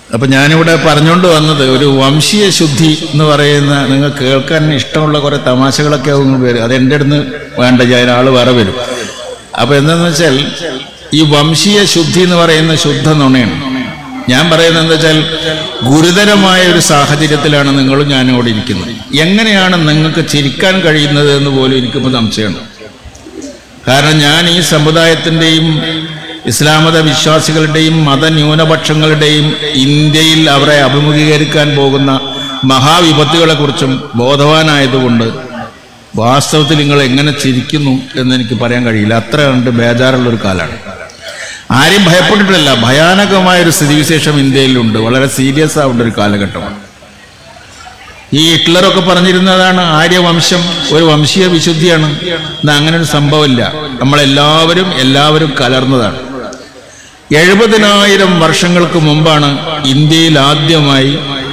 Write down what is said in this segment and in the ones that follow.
അപ്പൊ ഞാനിവിടെ പറഞ്ഞുകൊണ്ട് വന്നത് ഒരു വംശീയ ശുദ്ധി എന്ന് പറയുന്ന നിങ്ങൾ കേൾക്കാൻ ഇഷ്ടമുള്ള കുറെ തമാശകളൊക്കെ ആവും പേര് അത് എൻ്റെ അടുത്ത് വേണ്ട ഞാൻ ആള് വേറെ വരും അപ്പൊ എന്താന്ന് വെച്ചാൽ ഈ വംശീയ ശുദ്ധി എന്ന് പറയുന്ന ശുദ്ധ നുണയാണ് ഞാൻ പറയുന്നത് എന്താ വെച്ചാൽ ഗുരുതരമായ ഒരു സാഹചര്യത്തിലാണ് നിങ്ങളും ഞാനും ഇവിടെ ഇരിക്കുന്നത് എങ്ങനെയാണ് നിങ്ങൾക്ക് ചിരിക്കാൻ കഴിയുന്നത് എന്ന് പോലും എനിക്കിപ്പോൾ സംശയമാണ് കാരണം ഞാൻ ഈ സമുദായത്തിൻ്റെയും ഇസ്ലാമത വിശ്വാസികളുടെയും മതന്യൂനപക്ഷങ്ങളുടെയും ഇന്ത്യയിൽ അവരെ അഭിമുഖീകരിക്കാൻ പോകുന്ന മഹാവിപത്തുകളെക്കുറിച്ചും ബോധവാനായതുകൊണ്ട് വാസ്തവത്തിൽ നിങ്ങൾ എങ്ങനെ ചിരിക്കുന്നു എന്ന് എനിക്ക് പറയാൻ കഴിയില്ല അത്ര കണ്ട് ബേജാറുള്ള ഒരു കാലമാണ് ആരെയും ഭയപ്പെട്ടിട്ടില്ല ഭയാനകമായ ഒരു സ്ഥിതിവിശേഷം ഇന്ത്യയിലുണ്ട് വളരെ സീരിയസ് ആവേണ്ട ഒരു കാലഘട്ടമാണ് ഈ ഹിറ്റ്ലറൊക്കെ പറഞ്ഞിരുന്നതാണ് ആര്യവംശം ഒരു വംശീയ വിശുദ്ധിയാണ് ഇന്ന് അങ്ങനെ ഒരു സംഭവമില്ല നമ്മളെല്ലാവരും എല്ലാവരും കലർന്നതാണ് എഴുപതിനായിരം വർഷങ്ങൾക്ക് മുമ്പാണ് ഇന്ത്യയിൽ ആദ്യമായി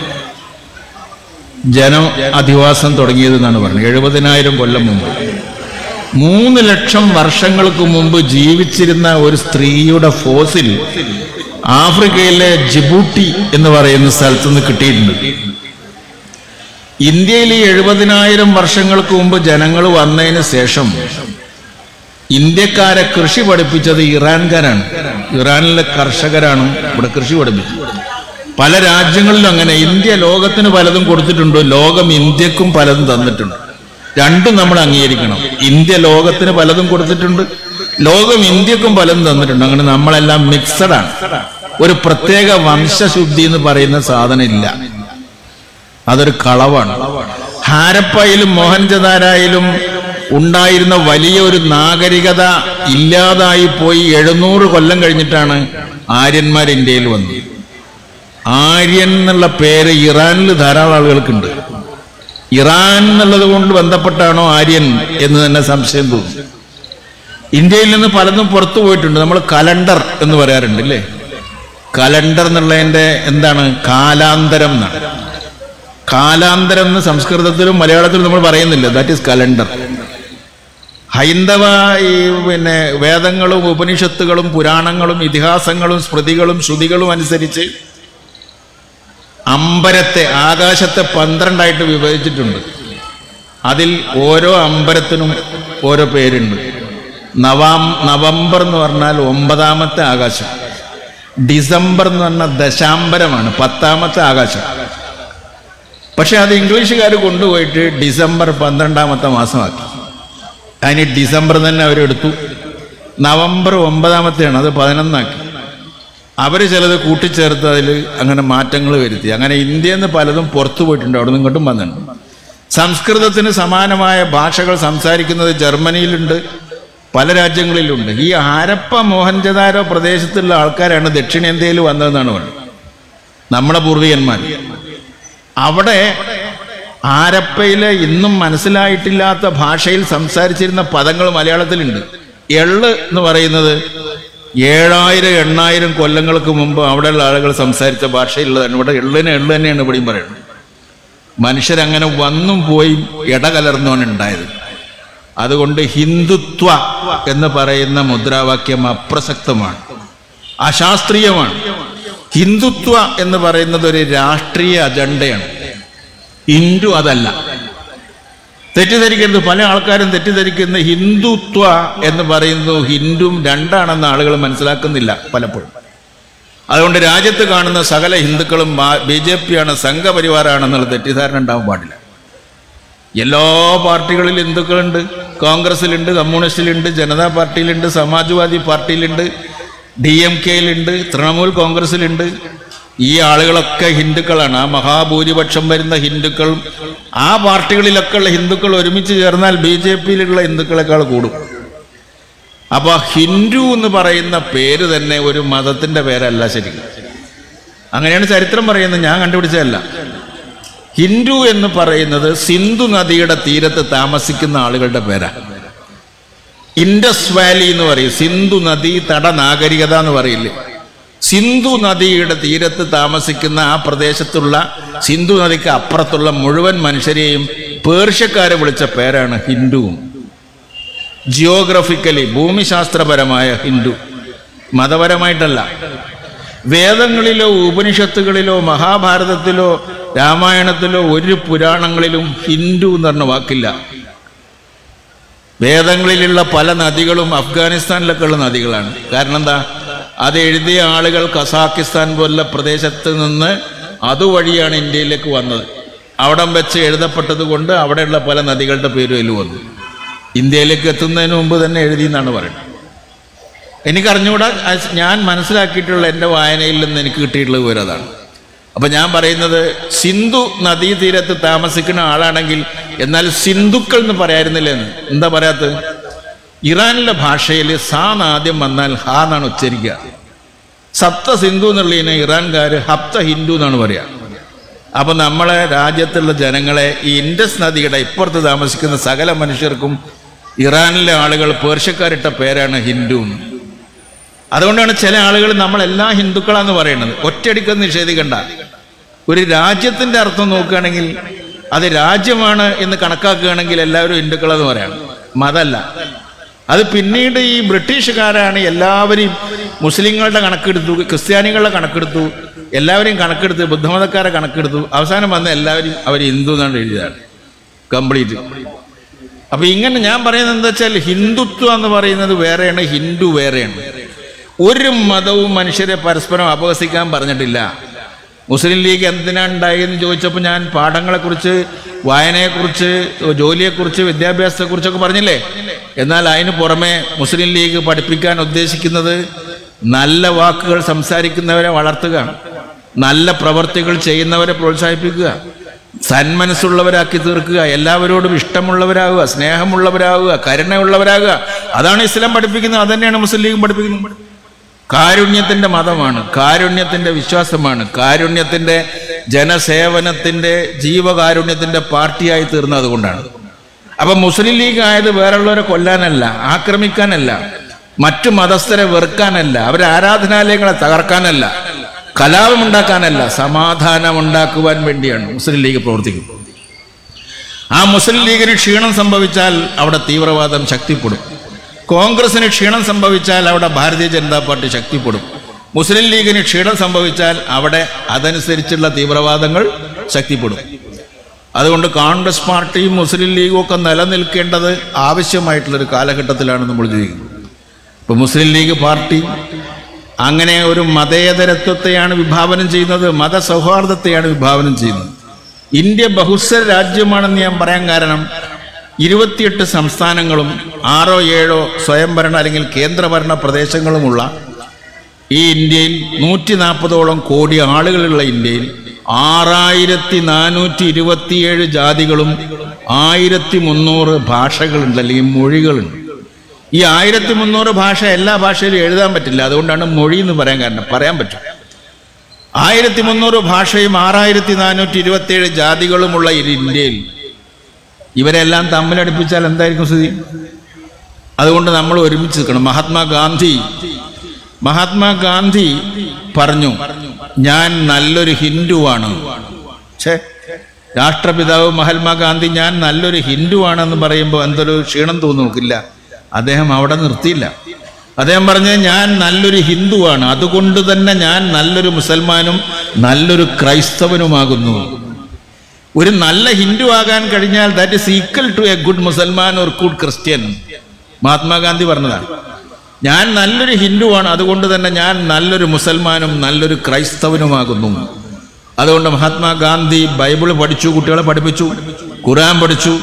ജന അധിവാസം തുടങ്ങിയതെന്നാണ് പറഞ്ഞത് എഴുപതിനായിരം കൊല്ലം മുമ്പ് മൂന്ന് ലക്ഷം വർഷങ്ങൾക്ക് മുമ്പ് ജീവിച്ചിരുന്ന ഒരു സ്ത്രീയുടെ ഫോസിൽ ആഫ്രിക്കയിലെ ജിബൂട്ടി എന്ന് പറയുന്ന സ്ഥലത്ത് നിന്ന് കിട്ടിയിട്ടുണ്ട് ഇന്ത്യയിൽ ഈ എഴുപതിനായിരം വർഷങ്ങൾക്ക് മുമ്പ് ജനങ്ങൾ വന്നതിന് ശേഷം ഇന്ത്യക്കാരെ കൃഷി പഠിപ്പിച്ചത് ഇറാൻകാരാണ് ഇറാനിലെ കർഷകരാണ് ഇവിടെ കൃഷി പഠിപ്പിച്ചത് പല രാജ്യങ്ങളിലും അങ്ങനെ ഇന്ത്യ ലോകത്തിന് പലതും കൊടുത്തിട്ടുണ്ട് ലോകം ഇന്ത്യക്കും പലതും തന്നിട്ടുണ്ട് രണ്ടും നമ്മൾ അംഗീകരിക്കണം ഇന്ത്യ ലോകത്തിന് പലതും കൊടുത്തിട്ടുണ്ട് ലോകം ഇന്ത്യക്കും പലതും തന്നിട്ടുണ്ട് അങ്ങനെ നമ്മളെല്ലാം മിക്സഡ് ആണ് ഒരു പ്രത്യേക വംശശുദ്ധി എന്ന് പറയുന്ന സാധനം ഇല്ല അതൊരു കളവാണ് ഹാരപ്പയിലും മോഹൻജദാരായിലും ഉണ്ടായിരുന്ന വലിയ ഒരു നാഗരികത ഇല്ലാതായി പോയി എഴുന്നൂറ് കൊല്ലം കഴിഞ്ഞിട്ടാണ് ആര്യന്മാർ ഇന്ത്യയിൽ വന്നത് ആര്യൻ എന്നുള്ള പേര് ഇറാനിൽ ധാരാളം ആളുകൾക്കുണ്ട് ഇറാൻ എന്നുള്ളത് കൊണ്ട് ബന്ധപ്പെട്ടാണോ ആര്യൻ എന്ന് തന്നെ സംശയം തോന്നും ഇന്ത്യയിൽ നിന്ന് പലതും പുറത്തു പോയിട്ടുണ്ട് നമ്മൾ കലണ്ടർ എന്ന് പറയാറുണ്ട് അല്ലേ കലണ്ടർ എന്നുള്ളതിന്റെ എന്താണ് കാലാന്തരം എന്നാണ് കാലാന്തരം എന്ന് സംസ്കൃതത്തിലും മലയാളത്തിലും നമ്മൾ പറയുന്നില്ല ദാറ്റ് ഈസ് കലണ്ടർ ഹൈന്ദവ ഈ പിന്നെ വേദങ്ങളും ഉപനിഷത്തുകളും പുരാണങ്ങളും ഇതിഹാസങ്ങളും സ്മൃതികളും ശ്രുതികളും അനുസരിച്ച് അമ്പരത്തെ ആകാശത്തെ പന്ത്രണ്ടായിട്ട് വിഭജിച്ചിട്ടുണ്ട് അതിൽ ഓരോ അമ്പരത്തിനും ഓരോ പേരുണ്ട് നവാം നവംബർ എന്ന് പറഞ്ഞാൽ ഒമ്പതാമത്തെ ആകാശം ഡിസംബർ എന്ന് പറഞ്ഞാൽ ദശാംബരമാണ് പത്താമത്തെ ആകാശം പക്ഷെ അത് ഇംഗ്ലീഷുകാർ കൊണ്ടുപോയിട്ട് ഡിസംബർ പന്ത്രണ്ടാമത്തെ മാസമാക്കി അതിന് ഡിസംബർ തന്നെ അവരെടുത്തു നവംബർ ഒമ്പതാമത്തെയാണ് അത് പതിനൊന്നാക്കി അവർ ചിലത് കൂട്ടിച്ചേർത്ത് അതിൽ അങ്ങനെ മാറ്റങ്ങൾ വരുത്തി അങ്ങനെ ഇന്ത്യയിൽ നിന്ന് പലതും പുറത്തു പോയിട്ടുണ്ട് അവിടെ നിന്ന് ഇങ്ങോട്ടും വന്നിട്ടുണ്ട് സംസ്കൃതത്തിന് സമാനമായ ഭാഷകൾ സംസാരിക്കുന്നത് ജർമ്മനിയിലുണ്ട് പല രാജ്യങ്ങളിലുണ്ട് ഈ ഹാരപ്പ മോഹൻജദാരോ പ്രദേശത്തുള്ള ആൾക്കാരാണ് ദക്ഷിണേന്ത്യയിൽ വന്നതെന്നാണ് പറയുന്നത് നമ്മുടെ പൂർവികന്മാർ അവിടെ ആരപ്പയിലെ ഇന്നും മനസ്സിലായിട്ടില്ലാത്ത ഭാഷയിൽ സംസാരിച്ചിരുന്ന പദങ്ങൾ മലയാളത്തിലുണ്ട് എള്ള് എന്ന് പറയുന്നത് ഏഴായിരം എണ്ണായിരം കൊല്ലങ്ങൾക്ക് മുമ്പ് അവിടെയുള്ള ആളുകൾ സംസാരിച്ച ഭാഷയിലുള്ളതാണ് ഇവിടെ എള്ളിന് എള്ള് തന്നെയാണ് ഇവിടെയും പറയുന്നത് മനുഷ്യരങ്ങനെ വന്നും പോയി ഇടകലർന്നോണ് ഉണ്ടായത് അതുകൊണ്ട് ഹിന്ദുത്വ എന്ന് പറയുന്ന മുദ്രാവാക്യം അപ്രസക്തമാണ് അശാസ്ത്രീയമാണ് ഹിന്ദുത്വ എന്ന് പറയുന്നത് ഒരു രാഷ്ട്രീയ അജണ്ടയാണ് ഹിന്ദു അതല്ല തെറ്റിദ്ധരിക്കരുത് പല ആൾക്കാരും തെറ്റിദ്ധരിക്കുന്ന ഹിന്ദുത്വ എന്ന് പറയുന്നു ഹിന്ദുവും രണ്ടാണെന്ന് ആളുകൾ മനസ്സിലാക്കുന്നില്ല പലപ്പോഴും അതുകൊണ്ട് രാജ്യത്ത് കാണുന്ന സകല ഹിന്ദുക്കളും ബി ജെ പിയാണ് സംഘപരിവാറാണെന്നുള്ള തെറ്റിദ്ധാരണ ഉണ്ടാവാൻ പാടില്ല എല്ലാ പാർട്ടികളിലും ഹിന്ദുക്കളുണ്ട് കോൺഗ്രസിലുണ്ട് കമ്മ്യൂണിസ്റ്റിലുണ്ട് ജനതാ പാർട്ടിയിലുണ്ട് സമാജ്വാദി പാർട്ടിയിലുണ്ട് ഡി എം കെയിലുണ്ട് തൃണമൂൽ കോൺഗ്രസിലുണ്ട് ഈ ആളുകളൊക്കെ ഹിന്ദുക്കളാണ് ആ മഹാഭൂരിപക്ഷം വരുന്ന ഹിന്ദുക്കളും ആ പാർട്ടികളിലൊക്കെ ഉള്ള ഹിന്ദുക്കൾ ഒരുമിച്ച് ചേർന്നാൽ ബി ജെ പിയിലുള്ള ഹിന്ദുക്കളെക്കാൾ കൂടും അപ്പൊ ഹിന്ദു എന്ന് പറയുന്ന പേര് തന്നെ ഒരു മതത്തിന്റെ പേരല്ല ശരിക്കും അങ്ങനെയാണ് ചരിത്രം പറയുന്നത് ഞാൻ കണ്ടുപിടിച്ചതല്ല ഹിന്ദു എന്ന് പറയുന്നത് സിന്ധു നദിയുടെ തീരത്ത് താമസിക്കുന്ന ആളുകളുടെ പേരാണ് ഇൻഡസ് വാലി എന്ന് പറയും സിന്ധു നദി തട നാഗരികത എന്ന് പറയില്ലേ സിന്ധു നദിയുടെ തീരത്ത് താമസിക്കുന്ന ആ പ്രദേശത്തുള്ള സിന്ധു നദിക്ക് അപ്പുറത്തുള്ള മുഴുവൻ മനുഷ്യരെയും പേർഷ്യക്കാരെ വിളിച്ച പേരാണ് ഹിന്ദുവും ജിയോഗ്രഫിക്കലി ഭൂമിശാസ്ത്രപരമായ ഹിന്ദു മതപരമായിട്ടല്ല വേദങ്ങളിലോ ഉപനിഷത്തുകളിലോ മഹാഭാരതത്തിലോ രാമായണത്തിലോ ഒരു പുരാണങ്ങളിലും ഹിന്ദു എന്ന് പറഞ്ഞ വാക്കില്ല വേദങ്ങളിലുള്ള പല നദികളും അഫ്ഗാനിസ്ഥാനിലൊക്കെ ഉള്ള നദികളാണ് കാരണം എന്താ അത് എഴുതിയ ആളുകൾ കസാക്കിസ്ഥാൻ പോലുള്ള പ്രദേശത്ത് നിന്ന് അതുവഴിയാണ് ഇന്ത്യയിലേക്ക് വന്നത് അവിടം വെച്ച് എഴുതപ്പെട്ടത് കൊണ്ട് അവിടെയുള്ള പല നദികളുടെ പേരും അതിൽ വന്നു ഇന്ത്യയിലേക്ക് എത്തുന്നതിന് മുമ്പ് തന്നെ എഴുതി എന്നാണ് പറയുന്നത് എനിക്കറിഞ്ഞുകൂടാ അത് ഞാൻ മനസ്സിലാക്കിയിട്ടുള്ള എൻ്റെ വായനയിൽ നിന്ന് എനിക്ക് കിട്ടിയിട്ടുള്ള വിവരം അതാണ് അപ്പൊ ഞാൻ പറയുന്നത് സിന്ധു നദീതീരത്ത് താമസിക്കുന്ന ആളാണെങ്കിൽ എന്നാൽ സിന്ധുക്കൾ എന്ന് പറയായിരുന്നില്ലെന്ന് എന്താ പറയാത്തത് ഇറാനിലെ ഭാഷയിൽ സാ എന്ന് ആദ്യം വന്നാൽ ഹാ എന്നാണ് ഉച്ചരിക്കുക സപ്ത സിന്ധു എന്നുള്ളതിന് ഇറാൻകാർ ഹപ്ത ഹിന്ദു എന്നാണ് പറയുക അപ്പൊ നമ്മളെ രാജ്യത്തുള്ള ജനങ്ങളെ ഈ ഇൻഡസ് നദിയുടെ ഇപ്പുറത്ത് താമസിക്കുന്ന സകല മനുഷ്യർക്കും ഇറാനിലെ ആളുകൾ പേർഷ്യക്കാരിട്ട പേരാണ് ഹിന്ദു എന്ന് അതുകൊണ്ടാണ് ചില ആളുകൾ നമ്മൾ എല്ലാ ഹിന്ദുക്കളാന്ന് പറയുന്നത് ഒറ്റയടിക്ക് നിഷേധിക്കണ്ട ഒരു രാജ്യത്തിന്റെ അർത്ഥം നോക്കുകയാണെങ്കിൽ അത് രാജ്യമാണ് എന്ന് കണക്കാക്കുകയാണെങ്കിൽ എല്ലാവരും ഹിന്ദുക്കളെന്ന് പറയണം മതമല്ല അത് പിന്നീട് ഈ ബ്രിട്ടീഷുകാരാണ് എല്ലാവരെയും മുസ്ലിങ്ങളുടെ കണക്കെടുത്തു ക്രിസ്ത്യാനികളുടെ കണക്കെടുത്തു എല്ലാവരെയും കണക്കെടുത്ത് ബുദ്ധമതക്കാരെ കണക്കെടുത്തു അവസാനം വന്ന എല്ലാവരും അവർ ഹിന്ദു എന്നാണ് എഴുതിയതാണ് കംപ്ലീറ്റ് അപ്പൊ ഇങ്ങനെ ഞാൻ പറയുന്നത് എന്താ വെച്ചാൽ ഹിന്ദുത്വം എന്ന് പറയുന്നത് വേറെയാണ് ഹിന്ദു വേറെയാണ് ഒരു മതവും മനുഷ്യരെ പരസ്പരം അപഹസിക്കാൻ പറഞ്ഞിട്ടില്ല മുസ്ലിം ലീഗ് എന്തിനാണ് ഉണ്ടായതെന്ന് ചോദിച്ചപ്പോൾ ഞാൻ പാഠങ്ങളെക്കുറിച്ച് വായനയെക്കുറിച്ച് ജോലിയെക്കുറിച്ച് വിദ്യാഭ്യാസത്തെക്കുറിച്ചൊക്കെ പറഞ്ഞില്ലേ എന്നാൽ അതിന് പുറമെ മുസ്ലിം ലീഗ് പഠിപ്പിക്കാൻ ഉദ്ദേശിക്കുന്നത് നല്ല വാക്കുകൾ സംസാരിക്കുന്നവരെ വളർത്തുക നല്ല പ്രവർത്തികൾ ചെയ്യുന്നവരെ പ്രോത്സാഹിപ്പിക്കുക സന്മനസ്സുള്ളവരാക്കി തീർക്കുക എല്ലാവരോടും ഇഷ്ടമുള്ളവരാകുക സ്നേഹമുള്ളവരാകുക കരുണയുള്ളവരാകുക അതാണ് ഇസ്ലാം പഠിപ്പിക്കുന്നത് അതന്നെയാണ് മുസ്ലിം ലീഗും പഠിപ്പിക്കുന്നത് കാരുണ്യത്തിന്റെ മതമാണ് കാരുണ്യത്തിന്റെ വിശ്വാസമാണ് കാരുണ്യത്തിന്റെ ജനസേവനത്തിന്റെ ജീവകാരുണ്യത്തിന്റെ പാർട്ടിയായി തീർന്നത് അതുകൊണ്ടാണ് അപ്പൊ മുസ്ലിം ലീഗ് ആയത് വേറുള്ളവരെ കൊല്ലാനല്ല ആക്രമിക്കാനല്ല മറ്റു മതസ്ഥരെ വെറുക്കാനല്ല അവരെ ആരാധനാലയങ്ങളെ തകർക്കാനല്ല കലാപമുണ്ടാക്കാനല്ല സമാധാനം ഉണ്ടാക്കുവാൻ വേണ്ടിയാണ് മുസ്ലിം ലീഗ് പ്രവർത്തിക്കുന്നത് ആ മുസ്ലിം ലീഗിന് ക്ഷീണം സംഭവിച്ചാൽ അവിടെ തീവ്രവാദം ശക്തിപ്പെടും കോൺഗ്രസിന് ക്ഷീണം സംഭവിച്ചാൽ അവിടെ ഭാരതീയ ജനതാ പാർട്ടി ശക്തിപ്പെടും മുസ്ലിം ലീഗിന് ക്ഷീണം സംഭവിച്ചാൽ അവിടെ അതനുസരിച്ചുള്ള തീവ്രവാദങ്ങൾ ശക്തിപ്പെടും അതുകൊണ്ട് കോൺഗ്രസ് പാർട്ടിയും മുസ്ലിം ലീഗും ഒക്കെ നിലനിൽക്കേണ്ടത് ആവശ്യമായിട്ടുള്ളൊരു കാലഘട്ടത്തിലാണ് നമ്മൾ ജീവിക്കുന്നത് ഇപ്പൊ മുസ്ലിം ലീഗ് പാർട്ടി അങ്ങനെ ഒരു മതേതരത്വത്തെയാണ് വിഭാവനം ചെയ്യുന്നത് മതസൗഹാർദ്ദത്തെയാണ് വിഭാവനം ചെയ്യുന്നത് ഇന്ത്യ ബഹുസ്വര രാജ്യമാണെന്ന് ഞാൻ പറയാൻ കാരണം ഇരുപത്തിയെട്ട് സംസ്ഥാനങ്ങളും ആറോ ഏഴോ സ്വയംഭരണ അല്ലെങ്കിൽ കേന്ദ്രഭരണ പ്രദേശങ്ങളുമുള്ള ഈ ഇന്ത്യയിൽ നൂറ്റി നാൽപ്പതോളം കോടി ആളുകളുള്ള ഇന്ത്യയിൽ ആറായിരത്തി നാനൂറ്റി ഇരുപത്തിയേഴ് ജാതികളും ആയിരത്തി മുന്നൂറ് ഭാഷകളുണ്ട് അല്ലെങ്കിൽ മൊഴികളുണ്ട് ഈ ആയിരത്തി മുന്നൂറ് ഭാഷ എല്ലാ ഭാഷയിലും എഴുതാൻ പറ്റില്ല അതുകൊണ്ടാണ് മൊഴി എന്ന് പറയാൻ കാരണം പറയാൻ പറ്റും ആയിരത്തി മുന്നൂറ് ഭാഷയും ആറായിരത്തി നാനൂറ്റി ഇരുപത്തിയേഴ് ജാതികളുമുള്ള ഈ ഇന്ത്യയിൽ ഇവരെല്ലാം തമ്മിലടുപ്പിച്ചാൽ എന്തായിരിക്കും സ്ഥിതി അതുകൊണ്ട് നമ്മൾ ഒരുമിച്ച് നിൽക്കണം മഹാത്മാഗാന്ധി മഹാത്മാഗാന്ധി പറഞ്ഞു ഞാൻ നല്ലൊരു ഹിന്ദുവാണ് ഛേ രാഷ്ട്രപിതാവ് മഹാത്മാഗാന്ധി ഞാൻ നല്ലൊരു ഹിന്ദുവാണെന്ന് പറയുമ്പോൾ എന്തൊരു ക്ഷീണം തോന്നുന്നു നോക്കില്ല അദ്ദേഹം അവിടെ നിർത്തിയില്ല അദ്ദേഹം പറഞ്ഞത് ഞാൻ നല്ലൊരു ഹിന്ദുവാണ് അതുകൊണ്ട് തന്നെ ഞാൻ നല്ലൊരു മുസൽമാനും നല്ലൊരു ക്രൈസ്തവനുമാകുന്നു ഒരു നല്ല ഹിന്ദു ആകാൻ കഴിഞ്ഞാൽ that is equal to a good Musalman or good Christian Mahatma Gandhi പറഞ്ഞതാണ് ഞാൻ നല്ലൊരു ഹിന്ദുവാണ് അതുകൊണ്ട് തന്നെ ഞാൻ നല്ലൊരു മുസൽമാനും നല്ലൊരു ക്രൈസ്തവനുമാകുന്നു അതുകൊണ്ട് മഹാത്മാഗാന്ധി ബൈബിൾ പഠിച്ചു കുട്ടികളെ പഠിപ്പിച്ചു ഖുറാൻ പഠിച്ചു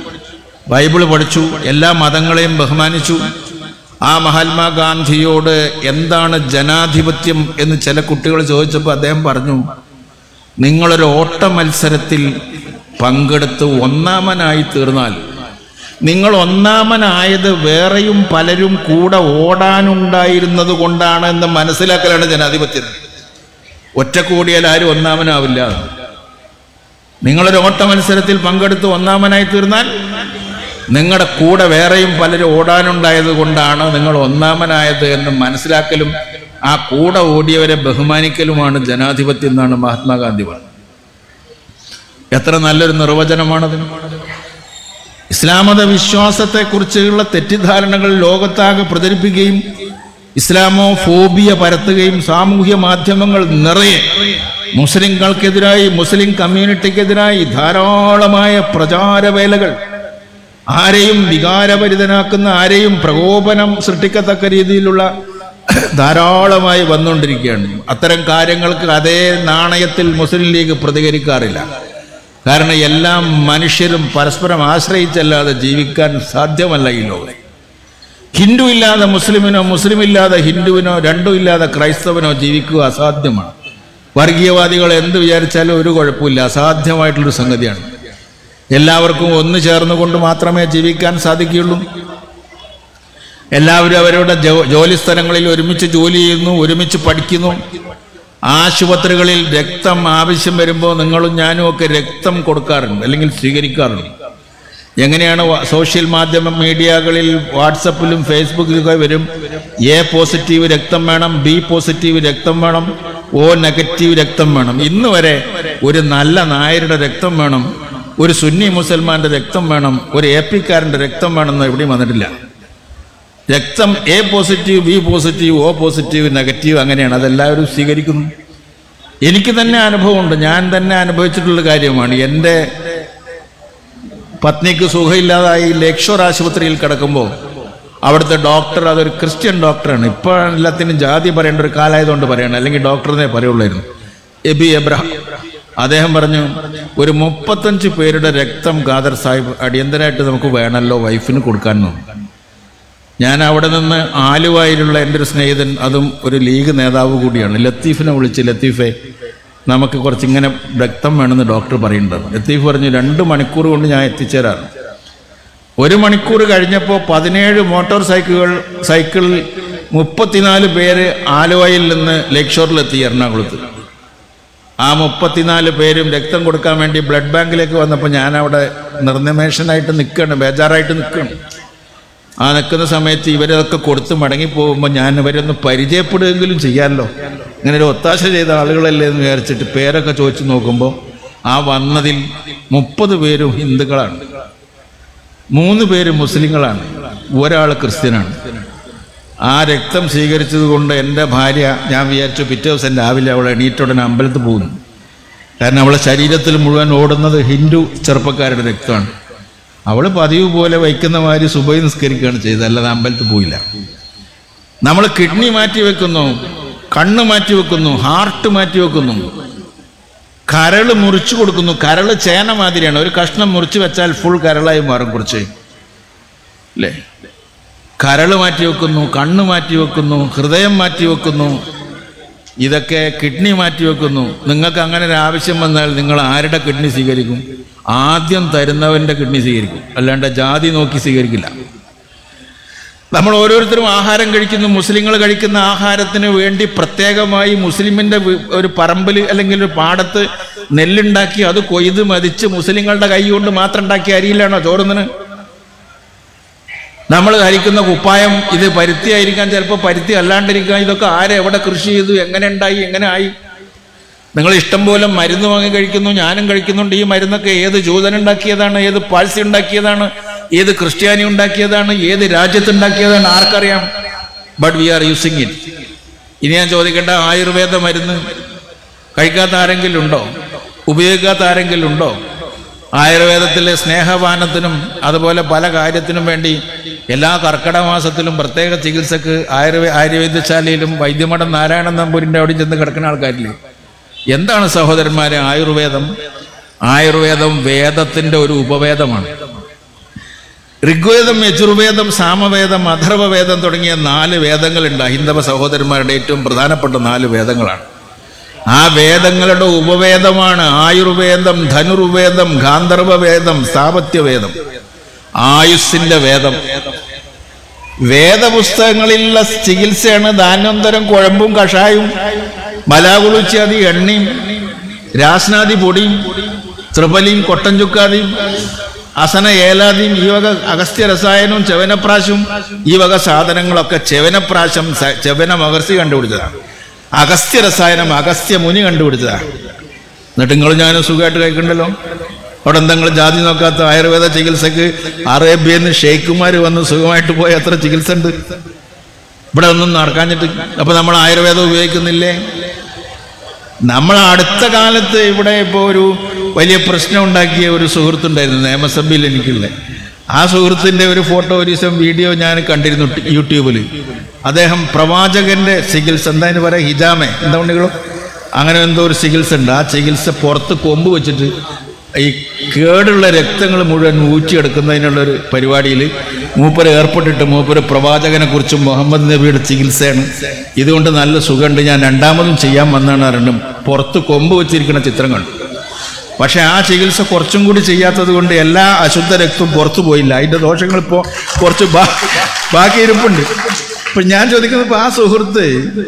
ബൈബിൾ പഠിച്ചു എല്ലാ മതങ്ങളെയും ബഹുമാനിച്ചു ആ മഹാത്മാഗാന്ധിയോട് എന്താണ് ജനാധിപത്യം എന്ന് ചില കുട്ടികൾ ചോദിച്ചപ്പോൾ അദ്ദേഹം പറഞ്ഞു നിങ്ങളൊരു ഓട്ട മത്സരത്തിൽ പങ്കെടുത്ത് ഒന്നാമനായി തീർന്നാൽ നിങ്ങൾ ഒന്നാമനായത് വേറെയും പലരും കൂടെ ഓടാനുണ്ടായിരുന്നത് കൊണ്ടാണ് എന്ന് മനസ്സിലാക്കലാണ് ജനാധിപത്യം ഒറ്റ കൂടിയാൽ ആരും ഒന്നാമനാവില്ല നിങ്ങളൊരു ഓട്ട മത്സരത്തിൽ പങ്കെടുത്ത് ഒന്നാമനായി തീർന്നാൽ നിങ്ങളുടെ കൂടെ വേറെയും പലരും ഓടാനുണ്ടായത് കൊണ്ടാണ് നിങ്ങൾ ഒന്നാമനായത് എന്ന് മനസ്സിലാക്കലും ആ കൂടെ ഓടിയവരെ ബഹുമാനിക്കലുമാണ് ജനാധിപത്യം എന്നാണ് മഹാത്മാഗാന്ധി പറഞ്ഞത് എത്ര നല്ലൊരു നിർവചനമാണത് ഇസ്ലാമത വിശ്വാസത്തെക്കുറിച്ചുള്ള തെറ്റിദ്ധാരണകൾ ലോകത്താകെ പ്രചരിപ്പിക്കുകയും ഇസ്ലാമോ ഫോബിയ പരത്തുകയും സാമൂഹ്യ മാധ്യമങ്ങൾ നിറയെ മുസ്ലിങ്ങൾക്കെതിരായി മുസ്ലിം കമ്മ്യൂണിറ്റിക്കെതിരായി ധാരാളമായ പ്രചാരവേലകൾ ആരെയും വികാരഭരിതനാക്കുന്ന ആരെയും പ്രകോപനം സൃഷ്ടിക്കത്തക്ക രീതിയിലുള്ള ധാരാളമായി വന്നുകൊണ്ടിരിക്കുകയാണ് അത്തരം കാര്യങ്ങൾക്ക് അതേ നാണയത്തിൽ മുസ്ലിം ലീഗ് പ്രതികരിക്കാറില്ല കാരണം എല്ലാ മനുഷ്യരും പരസ്പരം ആശ്രയിച്ചല്ലാതെ ജീവിക്കാൻ സാധ്യമല്ല ഈ ലോകം ഹിന്ദു ഇല്ലാതെ മുസ്ലിമിനോ മുസ്ലിം ഇല്ലാതെ ഹിന്ദുവിനോ രണ്ടും ഇല്ലാതെ ക്രൈസ്തവനോ ജീവിക്കുക അസാധ്യമാണ് വർഗീയവാദികൾ എന്ത് വിചാരിച്ചാലും ഒരു കുഴപ്പമില്ല അസാധ്യമായിട്ടുള്ളൊരു സംഗതിയാണ് എല്ലാവർക്കും ഒന്ന് ചേർന്നുകൊണ്ട് മാത്രമേ ജീവിക്കാൻ സാധിക്കുകയുള്ളൂ എല്ലാവരും അവരുടെ ജോ- ജോലി സ്ഥലങ്ങളിൽ ഒരുമിച്ച് ജോലി ചെയ്യുന്നു ഒരുമിച്ച് പഠിക്കുന്നു ആശുപത്രികളിൽ രക്തം ആവശ്യം വരുമ്പോൾ നിങ്ങളും ഞാനും ഒക്കെ രക്തം കൊടുക്കാറുണ്ട് അല്ലെങ്കിൽ സ്വീകരിക്കാറുണ്ട് എങ്ങനെയാണ് വ- സോഷ്യൽ മാധ്യമ മീഡിയകളിൽ വാട്സപ്പിലും ഫേസ്ബുക്കിലൊക്കെ വരും എ പോസിറ്റീവ് രക്തം വേണം ബി പോസിറ്റീവ് രക്തം വേണം ഓ നെഗറ്റീവ് രക്തം വേണം ഇന്ന് വരെ ഒരു നല്ല നായരുടെ രക്തം വേണം ഒരു സുന്നി മുസൽമാന്റെ രക്തം വേണം ഒരു എ പിക്കാരൻ്റെ രക്തം വേണമെന്ന് എവിടെയും വന്നിട്ടില്ല രക്തം A positive B positive O positive negative അങ്ങനെയാണ് അതെല്ലാവരും സ്വീകരിക്കുന്നു എനിക്ക് തന്നെ അനുഭവമുണ്ട് ഞാൻ തന്നെ അനുഭവിച്ചിട്ടുള്ള കാര്യമാണ് എൻ്റെ പത്നിക്ക് സുഖമില്ലാതായി ലേക്ഷോർ ആശുപത്രിയിൽ കിടക്കുമ്പോൾ അവിടുത്തെ ഡോക്ടർ അതൊരു ക്രിസ്ത്യൻ ഡോക്ടറാണ് ഇപ്പോൾ എല്ലാത്തിനും ജാതി പറയേണ്ട ഒരു കാലമായതുകൊണ്ട് പറയണം അല്ലെങ്കിൽ ഡോക്ടറിനെ പറയുള്ളായിരുന്നു എബി എബ്രഹാം അദ്ദേഹം പറഞ്ഞു ഒരു മുപ്പത്തഞ്ച് പേരുടെ രക്തം ഖാദർ സാഹിബ് അടിയന്തരമായിട്ട് നമുക്ക് വേണമല്ലോ വൈഫിന് കൊടുക്കാൻ തോന്നി ഞാൻ അവിടെ നിന്ന് ആലുവായിലുള്ള എൻ്റെ ഒരു സ്നേഹിതൻ അതും ഒരു ലീഗ് നേതാവ് കൂടിയാണ് ലത്തീഫിനെ വിളിച്ച് ലത്തീഫെ നമുക്ക് കുറച്ച് ഇങ്ങനെ രക്തം വേണമെന്ന് ഡോക്ടർ പറയുന്നുണ്ട് ലത്തീഫ് പറഞ്ഞു രണ്ട് മണിക്കൂർ കൊണ്ട് ഞാൻ എത്തിച്ചേരാറ് ഒരു മണിക്കൂർ കഴിഞ്ഞപ്പോൾ പതിനേഴ് മോട്ടോർ സൈക്കിളുകൾ സൈക്കിളിൽ മുപ്പത്തിനാല് പേര് ആലുവയിൽ നിന്ന് ലേക്ക് ഷോറിലെത്തി എറണാകുളത്ത് ആ മുപ്പത്തിനാല് പേരും രക്തം കൊടുക്കാൻ വേണ്ടി ബ്ലഡ് ബാങ്കിലേക്ക് വന്നപ്പോൾ ഞാൻ അവിടെ നിർനിമേഷനായിട്ട് നിൽക്കുകയാണ് ബേജാറായിട്ട് നിൽക്കുകയാണ് ആ നിൽക്കുന്ന സമയത്ത് ഇവരതൊക്കെ കൊടുത്ത് മടങ്ങി പോകുമ്പോൾ ഞാൻ ഇവരൊന്ന് പരിചയപ്പെടുകയെങ്കിലും ചെയ്യാമല്ലോ ഇങ്ങനെ ഒരു ഒത്താശ ചെയ്ത ആളുകളല്ലേ എന്ന് വിചാരിച്ചിട്ട് പേരൊക്കെ ചോദിച്ചു നോക്കുമ്പോൾ ആ വന്നതിൽ മുപ്പത് പേരും ഹിന്ദുക്കളാണ് മൂന്ന് പേര് മുസ്ലിങ്ങളാണ് ഒരാൾ ക്രിസ്ത്യനാണ് ആ രക്തം സ്വീകരിച്ചത് കൊണ്ട് എൻ്റെ ഭാര്യ ഞാൻ വിചാരിച്ചു പിറ്റേ ദിവസം രാവിലെ അവൾ എണീറ്റുടനെ അമ്പലത്തിൽ പോകുന്നു കാരണം അവളെ ശരീരത്തിൽ മുഴുവൻ ഓടുന്നത് ഹിന്ദു ചെറുപ്പക്കാരുടെ രക്തമാണ് അവൾ പതിവ് പോലെ വയ്ക്കുന്ന മാതിരി സുബൈ നിസ്കരിക്കുകയാണ് ചെയ്തത് അല്ലാതെ അമ്പലത്തിൽ പോയില്ല നമ്മൾ കിഡ്നി മാറ്റി വെക്കുന്നു കണ്ണ് മാറ്റി വെക്കുന്നു ഹാർട്ട് മാറ്റി വെക്കുന്നു കരള് മുറിച്ചു കൊടുക്കുന്നു കരള് ചേന മാതിരിയാണ് ഒരു കഷ്ണം മുറിച്ച് വെച്ചാൽ ഫുൾ കരളായി മാറും കുറച്ച് അല്ലേ കരള് മാറ്റി വെക്കുന്നു കണ്ണ് മാറ്റി വെക്കുന്നു ഹൃദയം മാറ്റി വെക്കുന്നു ഇതൊക്കെ കിഡ്നി മാറ്റി വെക്കുന്നു നിങ്ങൾക്ക് അങ്ങനെ ഒരു ആവശ്യം വന്നാൽ നിങ്ങൾ ആരുടെ കിഡ്നി സ്വീകരിക്കും ആദ്യം തരുന്നവൻ്റെ കിഡ്നി സ്വീകരിക്കും അല്ലാണ്ട് ജാതി നോക്കി സ്വീകരിക്കില്ല നമ്മൾ ഓരോരുത്തരും ആഹാരം കഴിക്കുന്നു മുസ്ലിങ്ങൾ കഴിക്കുന്ന ആഹാരത്തിന് വേണ്ടി പ്രത്യേകമായി മുസ്ലിമിൻ്റെ വി- ഒരു പറമ്പിൽ അല്ലെങ്കിൽ ഒരു പാടത്ത് നെല്ലുണ്ടാക്കി അത് കൊയ്ത് മതിച്ച് മുസ്ലിങ്ങളുടെ കൈ കൊണ്ട് മാത്രം ഉണ്ടാക്കിയ അരിയിലാണോ ചോറുന്നതിന് നമ്മൾ ധരിക്കുന്ന കുപ്പായം ഇത് പരുത്തി ആയിരിക്കാം ചിലപ്പോൾ പരുത്തി അല്ലാണ്ടിരിക്കാം ഇതൊക്കെ ആരെ എവിടെ കൃഷി ചെയ്തു എങ്ങനെ ഉണ്ടായി എങ്ങനെ ആയി നിങ്ങൾ ഇഷ്ടം പോലെ മരുന്ന് വാങ്ങി കഴിക്കുന്നു ഞാനും കഴിക്കുന്നുണ്ട് ഈ മരുന്നൊക്കെ ഏത് ജൂതൻ ഉണ്ടാക്കിയതാണ് ഏത് പാഴ്സി ഉണ്ടാക്കിയതാണ് ഏത് ക്രിസ്ത്യാനി ഉണ്ടാക്കിയതാണ് ഏത് രാജ്യത്തുണ്ടാക്കിയതാണ് ആർക്കറിയാം but we are using it ഇനി ഞാൻ ചോദിക്കേണ്ട ആയുർവേദ മരുന്ന് കഴിക്കാത്ത ആരെങ്കിലും ഉണ്ടോ ഉപയോഗിക്കാത്ത ആരെങ്കിലും ഉണ്ടോ ആയുർവേദത്തിലെ സ്നേഹപാനത്തിനും അതുപോലെ പല കാര്യത്തിനും വേണ്ടി എല്ലാ കർക്കിടക മാസത്തിലും പ്രത്യേക ചികിത്സക്ക് ആയുർവേ ആയുർവേദശാലയിലും വൈദ്യമഠം നാരായണൻ നമ്പൂരിൻ്റെ അവിടെ ചെന്ന് കിടക്കുന്ന ആൾക്കാരില്ലേ എന്താണ് സഹോദരന്മാരെ ആയുർവേദം ആയുർവേദം വേദത്തിൻ്റെ ഒരു ഉപവേദമാണ് ഋഗ്വേദം യജുർവേദം സാമവേദം അഥർവവേദം തുടങ്ങിയ നാല് വേദങ്ങളുണ്ട് ഹൈന്ദവ സഹോദരന്മാരുടെ ഏറ്റവും പ്രധാനപ്പെട്ട നാല് വേദങ്ങളാണ് ആ വേദങ്ങളുടെ ഉപവേദമാണ് ആയുർവേദം ധനുർവേദം ഗാന്ധർവവേദം സാപത്യവേദം ആയുസ്സിന്റെ വേദം വേദപുസ്തകങ്ങളിലുള്ള ചികിത്സയാണ് ധാന്വന്തരം കുഴമ്പും കഷായവും മലാകുളിച്ചാതി എണ്ണയും രാസ്നാദി പൊടിയും ത്രിപലിയും കൊട്ടൻ ചുക്കാതിയും അസന ഏലാദിയും ഈ വക അഗസ്ത്യ രസായനവും ചെവനപ്രാശവും ഈ വക സാധനങ്ങളൊക്കെ ചെവനപ്രാശം സ- ചെവന മഹർഷി കണ്ടുപിടിച്ചതാണ് അഗസ്ത്യ രസായനം അഗസ്ത്യ മുനി കണ്ടുപിടിച്ചതാണ് എന്നിട്ട് നിങ്ങൾ ഞാനും സുഖമായിട്ട് കഴിക്കണ്ടല്ലോ അവിടെ എന്തെങ്കിലും ജാതി നോക്കാത്ത ആയുർവേദ ചികിത്സക്ക് അറേബ്യയിൽ നിന്ന് ഷെയ്ഖുമാർ വന്ന് സുഖമായിട്ട് പോയ എത്ര ചികിത്സ ഉണ്ട് ഇവിടെ ഒന്നും നടക്കാഞ്ഞിട്ട് അപ്പൊ നമ്മൾ ആയുർവേദം ഉപയോഗിക്കുന്നില്ലേ നമ്മൾ അടുത്ത കാലത്ത് ഇവിടെ ഇപ്പോൾ ഒരു വലിയ പ്രശ്നം ഉണ്ടാക്കിയ ഒരു സുഹൃത്തുണ്ടായിരുന്നു നിയമസഭയിൽ എനിക്കുള്ള ആ സുഹൃത്തിൻ്റെ ഒരു ഫോട്ടോ ഒരു ദിവസം വീഡിയോ ഞാൻ കണ്ടിരുന്നു ടി- യൂട്യൂബിൽ അദ്ദേഹം പ്രവാചകന്റെ ചികിത്സ എന്താ അതിന് പറയാ ഹിജാമെ എന്താ ഉണ്ടെങ്കിലും അങ്ങനെ എന്തോ ഒരു ചികിത്സ ഉണ്ട് ആ ചികിത്സ പുറത്ത് കൊമ്പ് വെച്ചിട്ട് ഈ കേടുള്ള രക്തങ്ങൾ മുഴുവൻ ഊറ്റിയെടുക്കുന്നതിനുള്ള ഒരു പരിപാടിയിൽ മൂപ്പര് ഏർപ്പെട്ടിട്ട് മൂപ്പര് പ്രവാചകനെ കുറിച്ചും മുഹമ്മദ് നബിയുടെ ചികിത്സയാണ് ഇതുകൊണ്ട് നല്ല സുഖമുണ്ട് ഞാൻ രണ്ടാമതും ചെയ്യാൻ വന്നാണ് അറിഞ്ഞും പുറത്ത് കൊമ്പ് വെച്ചിരിക്കുന്ന ചിത്രം കണ്ടു പക്ഷെ ആ ചികിത്സ കുറച്ചും കൂടി ചെയ്യാത്തത് കൊണ്ട് എല്ലാ അശുദ്ധ രക്തവും പുറത്തു പോയില്ല അതിന്റെ ദോഷങ്ങൾ ഇപ്പോൾ കുറച്ച് ബാ- ബാക്കി ഇരിപ്പുണ്ട് ഇപ്പൊ ഞാൻ ചോദിക്കുന്നത് ഇപ്പൊ ആ സുഹൃത്ത്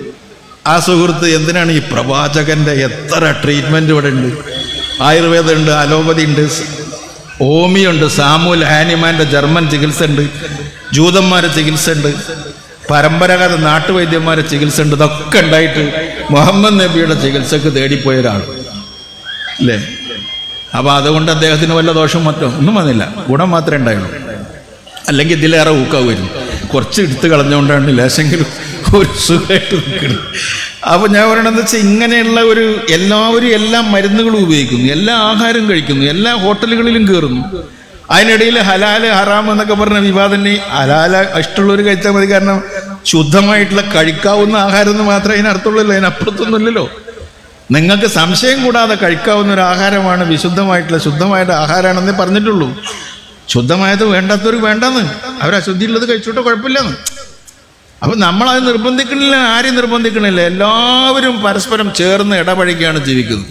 ആ സുഹൃത്ത് എന്തിനാണ് ഈ പ്രവാചകന്റെ എത്ര ട്രീറ്റ്മെന്റ് ഇവിടെ ഉണ്ട് ആയുർവേദം ഉണ്ട് അലോപ്പതി ഉണ്ട് ഹോമിയുണ്ട് സാമൂൽ ഹാനിമാന്റെ ജർമ്മൻ ചികിത്സ ഉണ്ട് ജൂതന്മാരെ ചികിത്സ ഉണ്ട് പരമ്പരാഗത നാട്ടുവൈദ്യന്മാരെ ചികിത്സ ഉണ്ട് ഇതൊക്കെ ഉണ്ടായിട്ട് മുഹമ്മദ് നബിയുടെ ചികിത്സക്ക് തേടിപ്പോയ ഒരാൾ അല്ലേ അപ്പൊ അതുകൊണ്ട് അദ്ദേഹത്തിന് വല്ല ദോഷം മറ്റോ ഒന്നും വന്നില്ല ഗുണം മാത്രമേ ഉണ്ടായുള്ളൂ അല്ലെങ്കിൽ ഇതിലേറെ ഊക്കാവുമായിരുന്നു കുറച്ച് എടുത്ത് കളഞ്ഞുകൊണ്ടാണ് ലേശെങ്കിലും ഒരു സുഖമായിട്ട് നിൽക്കുന്നത് അപ്പൊ ഞാൻ പറയണത് വെച്ചാൽ ഇങ്ങനെയുള്ള ഒരു എല്ലാവരും എല്ലാ മരുന്നുകളും ഉപയോഗിക്കുന്നു എല്ലാ ആഹാരം കഴിക്കുന്നു എല്ലാ ഹോട്ടലുകളിലും കയറുന്നു അതിനിടയിൽ ഹലാല് ഹറാം എന്നൊക്കെ പറഞ്ഞ വിവാദം ഹലാല ഇഷ്ടമുള്ളവർ കഴിച്ചാൽ മതി കാരണം ശുദ്ധമായിട്ടുള്ള കഴിക്കാവുന്ന ആഹാരം എന്ന് മാത്രമേ അതിനർത്ഥമുള്ളൂ അതിനപ്പുറത്തൊന്നുമില്ലല്ലോ നിങ്ങൾക്ക് സംശയം കൂടാതെ കഴിക്കാവുന്ന ഒരു ആഹാരമാണ് വിശുദ്ധമായിട്ടുള്ള ശുദ്ധമായിട്ട് ആഹാരമാണെന്നേ പറഞ്ഞിട്ടുള്ളൂ ശുദ്ധമായത് വേണ്ടാത്തവർക്ക് വേണ്ടെന്ന് അവർ അശുദ്ധിയുള്ളത് കഴിച്ചോട്ടെ കുഴപ്പമില്ലെന്ന് അപ്പൊ നമ്മളത് നിർബന്ധിക്കണില്ല ആരെയും നിർബന്ധിക്കണില്ല എല്ലാവരും പരസ്പരം ചേർന്ന് ഇടപഴകിയാണ് ജീവിക്കുന്നത്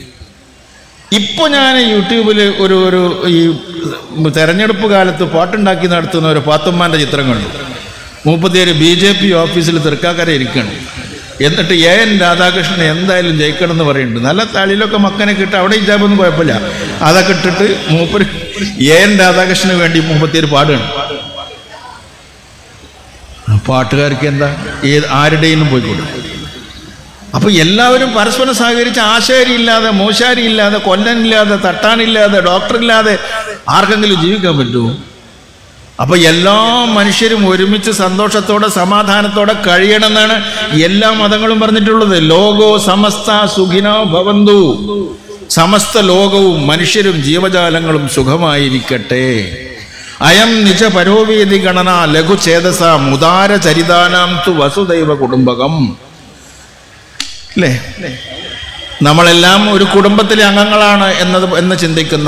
ഇപ്പൊ ഞാൻ യൂട്യൂബിൽ ഒരു ഒരു ഈ തെരഞ്ഞെടുപ്പ് കാലത്ത് പാട്ടുണ്ടാക്കി നടത്തുന്ന ഒരു പാത്തുമ്മാന്റെ ചിത്രം കണ്ടു മുപ്പത്തിയേഴ് ബി ജെ പി ഓഫീസിൽ തൃക്കാക്കര ഇരിക്കണം എന്നിട്ട് എ എൻ രാധാകൃഷ്ണൻ എന്തായാലും ജയിക്കണം എന്ന് പറയുന്നുണ്ട് നല്ല തളിയിലൊക്കെ മക്കനെ കിട്ടും അവിടെ ഇജാബൊന്നും കുഴപ്പമില്ല അതൊക്കെ ഇട്ടിട്ട് മൂപ്പര് എ എൻ രാധാകൃഷ്ണന് വേണ്ടി മുപ്പത്തിയേഴ് പാടുകയാണ് പാട്ടുകാർക്ക് എന്താ ഏത് ആരുടെയും പോയിക്കൂടും അപ്പൊ എല്ലാവരും പരസ്പരം സഹകരിച്ച് ആശാരിയില്ലാതെ മോശാരിയില്ലാതെ കൊല്ലനില്ലാതെ തട്ടാനില്ലാതെ ഡോക്ടറില്ലാതെ ആർക്കെങ്കിലും ജീവിക്കാൻ പറ്റുമോ അപ്പൊ എല്ലാ മനുഷ്യരും ഒരുമിച്ച് സന്തോഷത്തോടെ സമാധാനത്തോടെ കഴിയണമെന്നാണ് എല്ലാ മതങ്ങളും പറഞ്ഞിട്ടുള്ളത് ലോകോ സമസ്ത സുഖിനോ ഭവന്തു സമസ്ത ലോകവും മനുഷ്യരും ജീവജാലങ്ങളും സുഖമായിരിക്കട്ടെ അയം നിജ പരോവേദി ഗണന ലഘുചേതസ മുദാര ചരിതാനാം തു വസുദൈവ കുടുംബകം അല്ലേ നമ്മളെല്ലാം ഒരു കുടുംബത്തിലെ അംഗങ്ങളാണ് എന്നത് എന്ന് ചിന്തിക്കുന്ന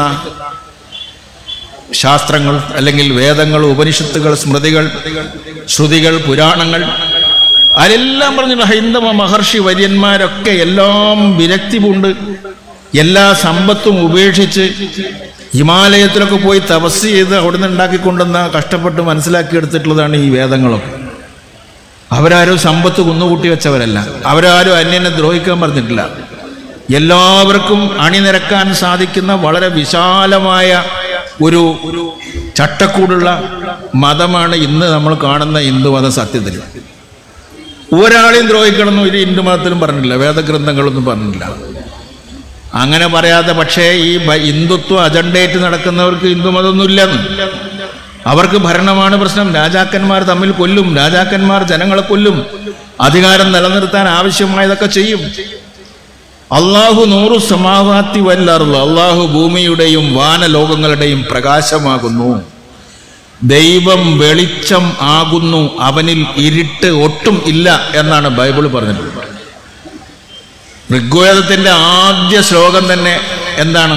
ശാസ്ത്രങ്ങൾ അല്ലെങ്കിൽ വേദങ്ങൾ ഉപനിഷത്തുകൾ സ്മൃതികൾ ശ്രുതികൾ പുരാണങ്ങൾ അതിലെല്ലാം പറഞ്ഞിട്ട് ഹൈന്ദവ മഹർഷി വര്യന്മാരൊക്കെ എല്ലാം വിരക്തി പൂണ്ട് എല്ലാ സമ്പത്തും ഉപേക്ഷിച്ച് ഹിമാലയത്തിലൊക്കെ പോയി തപസ് ചെയ്ത് അവിടുന്ന് ഉണ്ടാക്കിക്കൊണ്ടുവന്ന കഷ്ടപ്പെട്ട് മനസ്സിലാക്കിയെടുത്തിട്ടുള്ളതാണ് ഈ വേദങ്ങളൊക്കെ അവരാരും സമ്പത്ത് കുന്നുകൂട്ടി വെച്ചവരല്ല അവരാരും അന്യനെ ദ്രോഹിക്കാൻ പറഞ്ഞിട്ടില്ല എല്ലാവർക്കും അണിനിരക്കാൻ സാധിക്കുന്ന വളരെ വിശാലമായ ഒരു ചട്ടക്കൂടുള്ള മതമാണ് ഇന്ന് നമ്മൾ കാണുന്ന ഹിന്ദുമത സത്യത്തിൽ ഒരാളെയും ദ്രോഹിക്കണമെന്നും ഒരു ഹിന്ദു മതത്തിലും പറഞ്ഞില്ല വേദഗ്രന്ഥങ്ങളൊന്നും പറഞ്ഞില്ല അങ്ങനെ പറയാതെ പക്ഷേ ഈ ബ- ഹിന്ദുത്വ അജണ്ടയേറ്റ് നടക്കുന്നവർക്ക് ഹിന്ദുമതമൊന്നുമില്ലെന്ന് അവർക്ക് ഭരണമാണ് പ്രശ്നം രാജാക്കന്മാർ തമ്മിൽ കൊല്ലും രാജാക്കന്മാർ ജനങ്ങളെ കൊല്ലും അധികാരം നിലനിർത്താൻ ആവശ്യമായതൊക്കെ ചെയ്യും അള്ളാഹു നൂറു സമാവാത്തി വല്ലാറുള്ളു അള്ളാഹു ഭൂമിയുടെയും വാനലോകങ്ങളുടെയും പ്രകാശമാകുന്നു ദൈവം വെളിച്ചം ആകുന്നു അവനിൽ ഇരുട്ട് ഒട്ടും ഇല്ല എന്നാണ് ബൈബിൾ പറഞ്ഞിട്ടുള്ളത് ഋഗ്വേദത്തിന്റെ ആദ്യ ശ്ലോകം തന്നെ എന്താണ്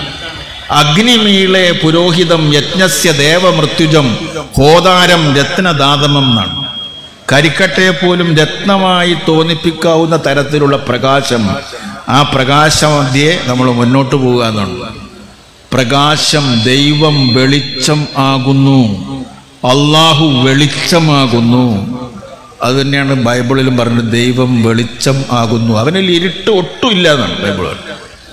അഗ്നിമീളെ പുരോഹിതം യജ്ഞസ്യ ദേവമൃത്യുജം ഹോതാരം രത്നദാതമം എന്നാണ് കരിക്കട്ടയെ പോലും രത്നമായി തോന്നിപ്പിക്കാവുന്ന തരത്തിലുള്ള പ്രകാശം ആ പ്രകാശമധ്യേ നമ്മൾ മുന്നോട്ട് പോകുക എന്നുള്ളത് പ്രകാശം ദൈവം വെളിച്ചം ആകുന്നു അള്ളാഹു വെളിച്ചമാകുന്നു അത് തന്നെയാണ് ബൈബിളിലും പറഞ്ഞത് ദൈവം വെളിച്ചം ആകുന്നു അവനിൽ ഇരുട്ട് ഒട്ടുമില്ല എന്നാണ് ബൈബിൾ പറയുന്നത്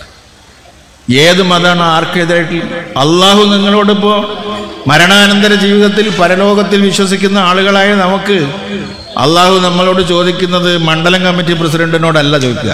ഏത് മതമാണ് ആർക്കെതിരായിട്ട് അള്ളാഹു നിങ്ങളോടിപ്പോ മരണാനന്തര ജീവിതത്തിൽ പരലോകത്തിൽ വിശ്വസിക്കുന്ന ആളുകളായ നമുക്ക് അള്ളാഹു നമ്മളോട് ചോദിക്കുന്നത് മണ്ഡലം കമ്മിറ്റി പ്രസിഡന്റിനോടല്ല ചോദിക്കുക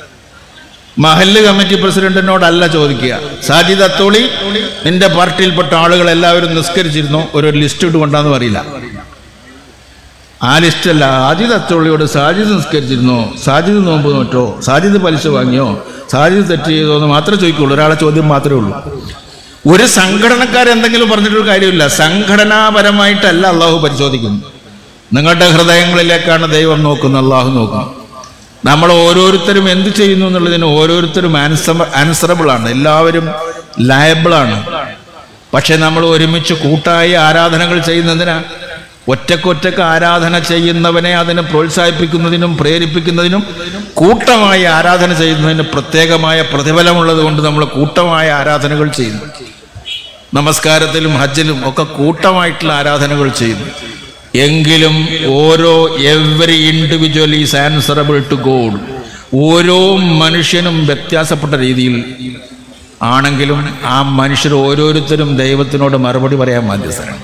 മഹല്ല് കമ്മിറ്റി പ്രസിഡന്റിനോടല്ല ചോദിക്കുക സാജിദ് അത്തോളി നിന്റെ പാർട്ടിയിൽപ്പെട്ട ആളുകൾ എല്ലാവരും നിസ്കരിച്ചിരുന്നു ഒരു ലിസ്റ്റ് ഇട്ട് കൊണ്ടാന്ന് പറയില്ല ആ ലിസ്റ്റല്ല സാജിദ് അച്ചോളിയോട് സാജിദ് നിസ്കരിച്ചിരുന്നോ സാജിദ് നോമ്പ് നോറ്റോ സാജിദ് പലിശ വാങ്ങിയോ സാജിദ് തെറ്റ് ചെയ്തോ എന്ന് മാത്രമേ ചോദിക്കുള്ളൂ ഒരാളെ ചോദ്യം മാത്രമേ ഉള്ളൂ ഒരു സംഘടനക്കാർ എന്തെങ്കിലും പറഞ്ഞിട്ടൊരു കാര്യമില്ല സംഘടനാപരമായിട്ടല്ല അള്ളാഹു പരിശോധിക്കുന്നത് നിങ്ങളുടെ ഹൃദയങ്ങളിലേക്കാണ് ദൈവം നോക്കുന്നത് അള്ളാഹു നോക്കുന്നത് നമ്മൾ ഓരോരുത്തരും എന്ത് ചെയ്യുന്നു എന്നുള്ളതിന് ഓരോരുത്തരും ആൻസർ ആൻസറബിൾ ആണ് എല്ലാവരും ലയബിളാണ് പക്ഷെ നമ്മൾ ഒരുമിച്ച് കൂട്ടായി ആരാധനകൾ ചെയ്യുന്നതിനാ ഒറ്റക്കൊറ്റക്ക് ആരാധന ചെയ്യുന്നവനെ അതിനെ പ്രോത്സാഹിപ്പിക്കുന്നതിനും പ്രേരിപ്പിക്കുന്നതിനും കൂട്ടമായി ആരാധന ചെയ്യുന്നതിന് പ്രത്യേകമായ പ്രതിഫലമുള്ളത് കൊണ്ട് നമ്മൾ കൂട്ടമായ ആരാധനകൾ ചെയ്യുന്നു നമസ്കാരത്തിലും ഹജ്ജിലും ഒക്കെ കൂട്ടമായിട്ടുള്ള ആരാധനകൾ ചെയ്യുന്നു എങ്കിലും ഓരോ every individual is answerable to God ഓരോ മനുഷ്യനും വ്യത്യാസപ്പെട്ട രീതിയിൽ ആണെങ്കിലും ആ മനുഷ്യർ ഓരോരുത്തരും ദൈവത്തിനോട് മറുപടി പറയാൻ ബാധ്യസ്ഥരാണ്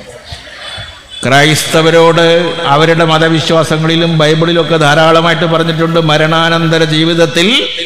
ക്രൈസ്തവരോട് അവരുടെ മതവിശ്വാസങ്ങളിലും ബൈബിളിലൊക്കെ ധാരാളമായിട്ട് പറഞ്ഞിട്ടുണ്ട് മരണാനന്തര ജീവിതത്തിൽ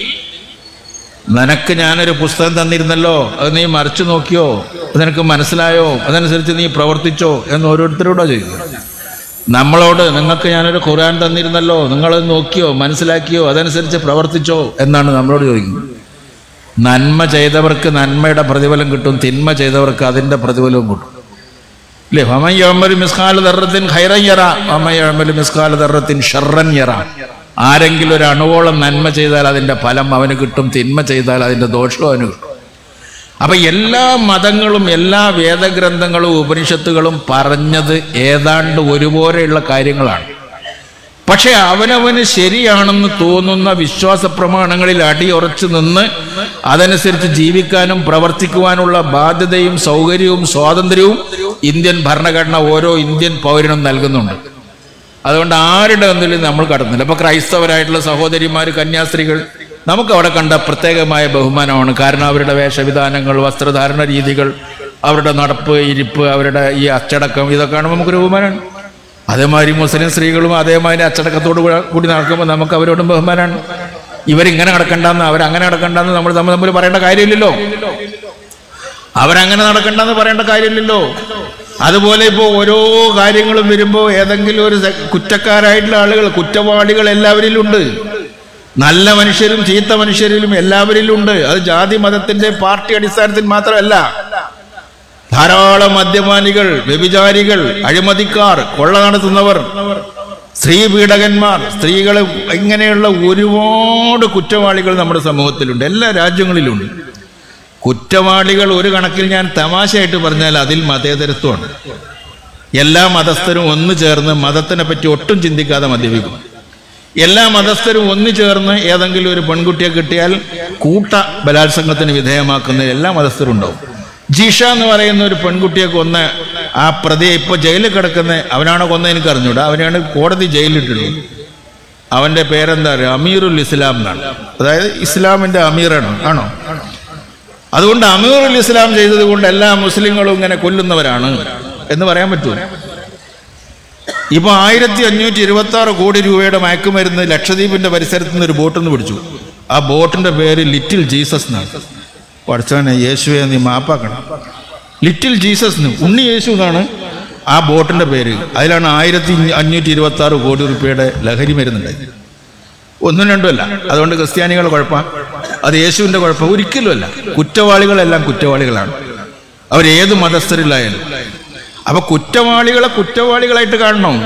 നിനക്ക് ഞാനൊരു പുസ്തകം തന്നിരുന്നല്ലോ അത് നീ മറിച്ചു നോക്കിയോ അത് നിനക്ക് മനസ്സിലായോ അതനുസരിച്ച് നീ പ്രവർത്തിച്ചോ എന്ന് ഓരോരുത്തരോടോ ചോദിക്കുക നമ്മളോട് നിങ്ങൾക്ക് ഞാനൊരു ഖുർആൻ തന്നിരുന്നല്ലോ നിങ്ങളത് നോക്കിയോ മനസ്സിലാക്കിയോ അതനുസരിച്ച് പ്രവർത്തിച്ചോ എന്നാണ് നമ്മളോട് ചോദിക്കുന്നത് നന്മ ചെയ്തവർക്ക് നന്മയുടെ പ്രതിഫലം കിട്ടും തിന്മ ചെയ്തവർക്ക് അതിൻ്റെ പ്രതിഫലവും കിട്ടും ഇല്ലേ ഹമയ്യമലു മിസ്കാല ദർറത്തിൻ ഖൈറയ്യറ ഹമയ്യമലു മിസ്കാല ദർറത്തിൻ ഷർറൻ യറ ആരെങ്കിലും ഒരു അണുവോളം നന്മ ചെയ്താൽ അതിൻ്റെ ഫലം അവന് കിട്ടും തിന്മ ചെയ്താൽ അതിൻ്റെ ദോഷവും അവന് കിട്ടും അപ്പൊ എല്ലാ മതങ്ങളും എല്ലാ വേദഗ്രന്ഥങ്ങളും ഉപനിഷത്തുകളും പറഞ്ഞത് ഏതാണ്ട് ഒരുപോലെയുള്ള കാര്യങ്ങളാണ് പക്ഷെ അവനവന് ശരിയാണെന്ന് തോന്നുന്ന വിശ്വാസ പ്രമാണങ്ങളിൽ അടിയുറച്ചു നിന്ന് അതനുസരിച്ച് ജീവിക്കാനും പ്രവർത്തിക്കുവാനുള്ള ബാധ്യതയും സൗകര്യവും സ്വാതന്ത്ര്യവും ഇന്ത്യൻ ഭരണഘടന ഓരോ ഇന്ത്യൻ പൗരനും നൽകുന്നുണ്ട് അതുകൊണ്ട് ആരുടെ ഒന്നിലും നമ്മൾ കടന്നില്ല അപ്പൊ ക്രൈസ്തവരായിട്ടുള്ള സഹോദരിമാർ കന്യാസ്ത്രീകൾ നമുക്ക് അവിടെ കണ്ട പ്രത്യേകമായ ബഹുമാനമാണ് കാരണം അവരുടെ വേഷവിധാനങ്ങൾ വസ്ത്രധാരണ രീതികൾ അവരുടെ നടപ്പ് ഇരിപ്പ് അവരുടെ ഈ അച്ചടക്കം ഇതൊക്കെ കാണുമ്പോൾ നമുക്കൊരു ബഹുമാനമാണ് അതേമാതിരി മുസ്ലിം സ്ത്രീകളും അതേമാതിരി അച്ചടക്കത്തോട് കൂടെ- കൂടി നടക്കുമ്പോൾ നമുക്ക് അവരോടും ബഹുമാനമാണ് ഇവരിങ്ങനെ നടക്കണ്ടെന്ന് അവരങ്ങനെ നടക്കണ്ടെന്ന് നമ്മൾ തമ്മിൽ തമ്മിൽ പറയേണ്ട കാര്യമില്ലല്ലോ അവരങ്ങനെ നടക്കണ്ടെന്ന് പറയേണ്ട കാര്യമില്ലല്ലോ അതുപോലെ ഇപ്പോൾ ഓരോ കാര്യങ്ങളും വരുമ്പോൾ ഏതെങ്കിലും ഒരു സെ- കുറ്റക്കാരായിട്ടുള്ള ആളുകൾ കുറ്റവാളികൾ എല്ലാവരിലും ഉണ്ട് നല്ല മനുഷ്യരും ചീത്ത മനുഷ്യരിലും എല്ലാവരിലും ഉണ്ട് അത് ജാതി മതത്തിന്റെ പാർട്ടി അടിസ്ഥാനത്തിൽ മാത്രമല്ല ധാരാളം മദ്യപാനികൾ വ്യഭിചാരികൾ അഴിമതിക്കാർ കൊള്ള നടത്തുന്നവർ സ്ത്രീ പീഡകന്മാർ സ്ത്രീകൾ ഇങ്ങനെയുള്ള ഒരുപാട് കുറ്റവാളികൾ നമ്മുടെ സമൂഹത്തിലുണ്ട് എല്ലാ രാജ്യങ്ങളിലുണ്ട് കുറ്റവാളികൾ ഒരു കണക്കിൽ ഞാൻ തമാശയായിട്ട് പറഞ്ഞാൽ അതിൽ മതേതരത്വമാണ് എല്ലാ മതസ്ഥരും ഒന്നു ചേർന്ന് മതത്തിനെ പറ്റി ഒട്ടും ചിന്തിക്കാതെ മദ്യപിക്കും എല്ലാ മതസ്ഥരും ഒന്നു ചേർന്ന് ഏതെങ്കിലും ഒരു പെൺകുട്ടിയെ കിട്ടിയാൽ കൂട്ട ബലാത്സംഗത്തിന് വിധേയമാക്കുന്ന എല്ലാ മതസ്ഥരും ഉണ്ടാവും ജിഷ എന്ന് പറയുന്ന ഒരു പെൺകുട്ടിയെ കൊന്ന് ആ പ്രതിയെ ഇപ്പൊ ജയിലിൽ കിടക്കുന്ന അവനാണോ കൊന്ന എനിക്ക് അറിഞ്ഞൂടാ അവനെയാണ് കോടതി ജയിലിട്ടുള്ളത് അവന്റെ പേരെന്താ പറയുക അമീറുൽ ഇസ്ലാം എന്നാണ് അതായത് ഇസ്ലാമിന്റെ അമീറാണ് ആണോ അതുകൊണ്ട് അമീറുൽ ഇസ്ലാം ചെയ്തത് കൊണ്ട് എല്ലാ മുസ്ലിങ്ങളും ഇങ്ങനെ കൊല്ലുന്നവരാണ് എന്ന് പറയാൻ പറ്റുമോ ഇപ്പൊ ആയിരത്തി അഞ്ഞൂറ്റി ഇരുപത്തി ആറ് കോടി രൂപയുടെ മയക്കുമരുന്ന് ലക്ഷദ്വീപിന്റെ പരിസരത്ത് നിന്ന് ഒരു ബോട്ടിൽ നിന്ന് പിടിച്ചു ആ ബോട്ടിന്റെ പേര് ലിറ്റിൽ ജീസസ് എന്നാണ് പഠിച്ചവനെ യേശുവെ നീ മാപ്പാക്കണം ലിറ്റിൽ ജീസസ് എന്ന് ഉണ്ണി യേശു എന്നാണ് ആ ബോട്ടിന്റെ പേര് അതിലാണ് ആയിരത്തി അഞ്ഞൂറ്റി ഇരുപത്തി ആറ് കോടി രൂപയുടെ ലഹരി മരുന്നുണ്ടായത് ഒന്നും രണ്ടും അല്ല അതുകൊണ്ട് ക്രിസ്ത്യാനികളുടെ കുഴപ്പം അത് യേശുവിന്റെ കുഴപ്പം ഒരിക്കലുമല്ല കുറ്റവാളികളെല്ലാം കുറ്റവാളികളാണ് അവരേത് മതസ്ഥരിലായാലും അപ്പൊ കുറ്റവാളികളെ കുറ്റവാളികളായിട്ട് കാണണം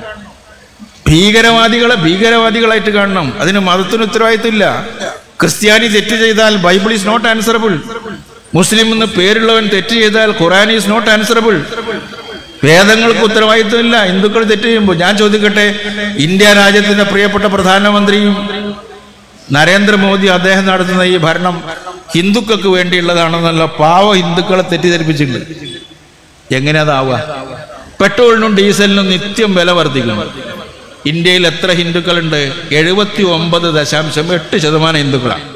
ഭീകരവാദികളെ ഭീകരവാദികളായിട്ട് കാണണം അതിന് മതത്തിന് ഉത്തരവാദിത്തമില്ല ക്രിസ്ത്യാനി തെറ്റ് ചെയ്താൽ Bible is not answerable Muslim എന്ന് പേരുള്ളവൻ തെറ്റ് ചെയ്താൽ ഖുറാൻ ഈസ് നോട്ട് ആൻസറബിൾ വേദങ്ങൾക്ക് ഉത്തരവാദിത്വമില്ല ഹിന്ദുക്കൾ തെറ്റ് ചെയ്യുമ്പോൾ ഞാൻ ചോദിക്കട്ടെ ഇന്ത്യ രാജ്യത്തിന്റെ പ്രിയപ്പെട്ട പ്രധാനമന്ത്രിയും നരേന്ദ്രമോദി അദ്ദേഹം നടത്തുന്ന ഈ ഭരണം ഹിന്ദുക്കൾക്ക് വേണ്ടിയുള്ളതാണെന്നല്ല പാവ ഹിന്ദുക്കളെ തെറ്റിദ്ധരിപ്പിച്ചിട്ടുണ്ട് എങ്ങനെ അതാവുക പെട്രോളിനും ഡീസലിനും നിത്യം വില വർദ്ധിക്കുന്നു ഇന്ത്യയിൽ എത്ര ഹിന്ദുക്കളുണ്ട് എഴുപത്തി ഒമ്പത് ദശാംശം എട്ട് ശതമാനം ഹിന്ദുക്കളാണ്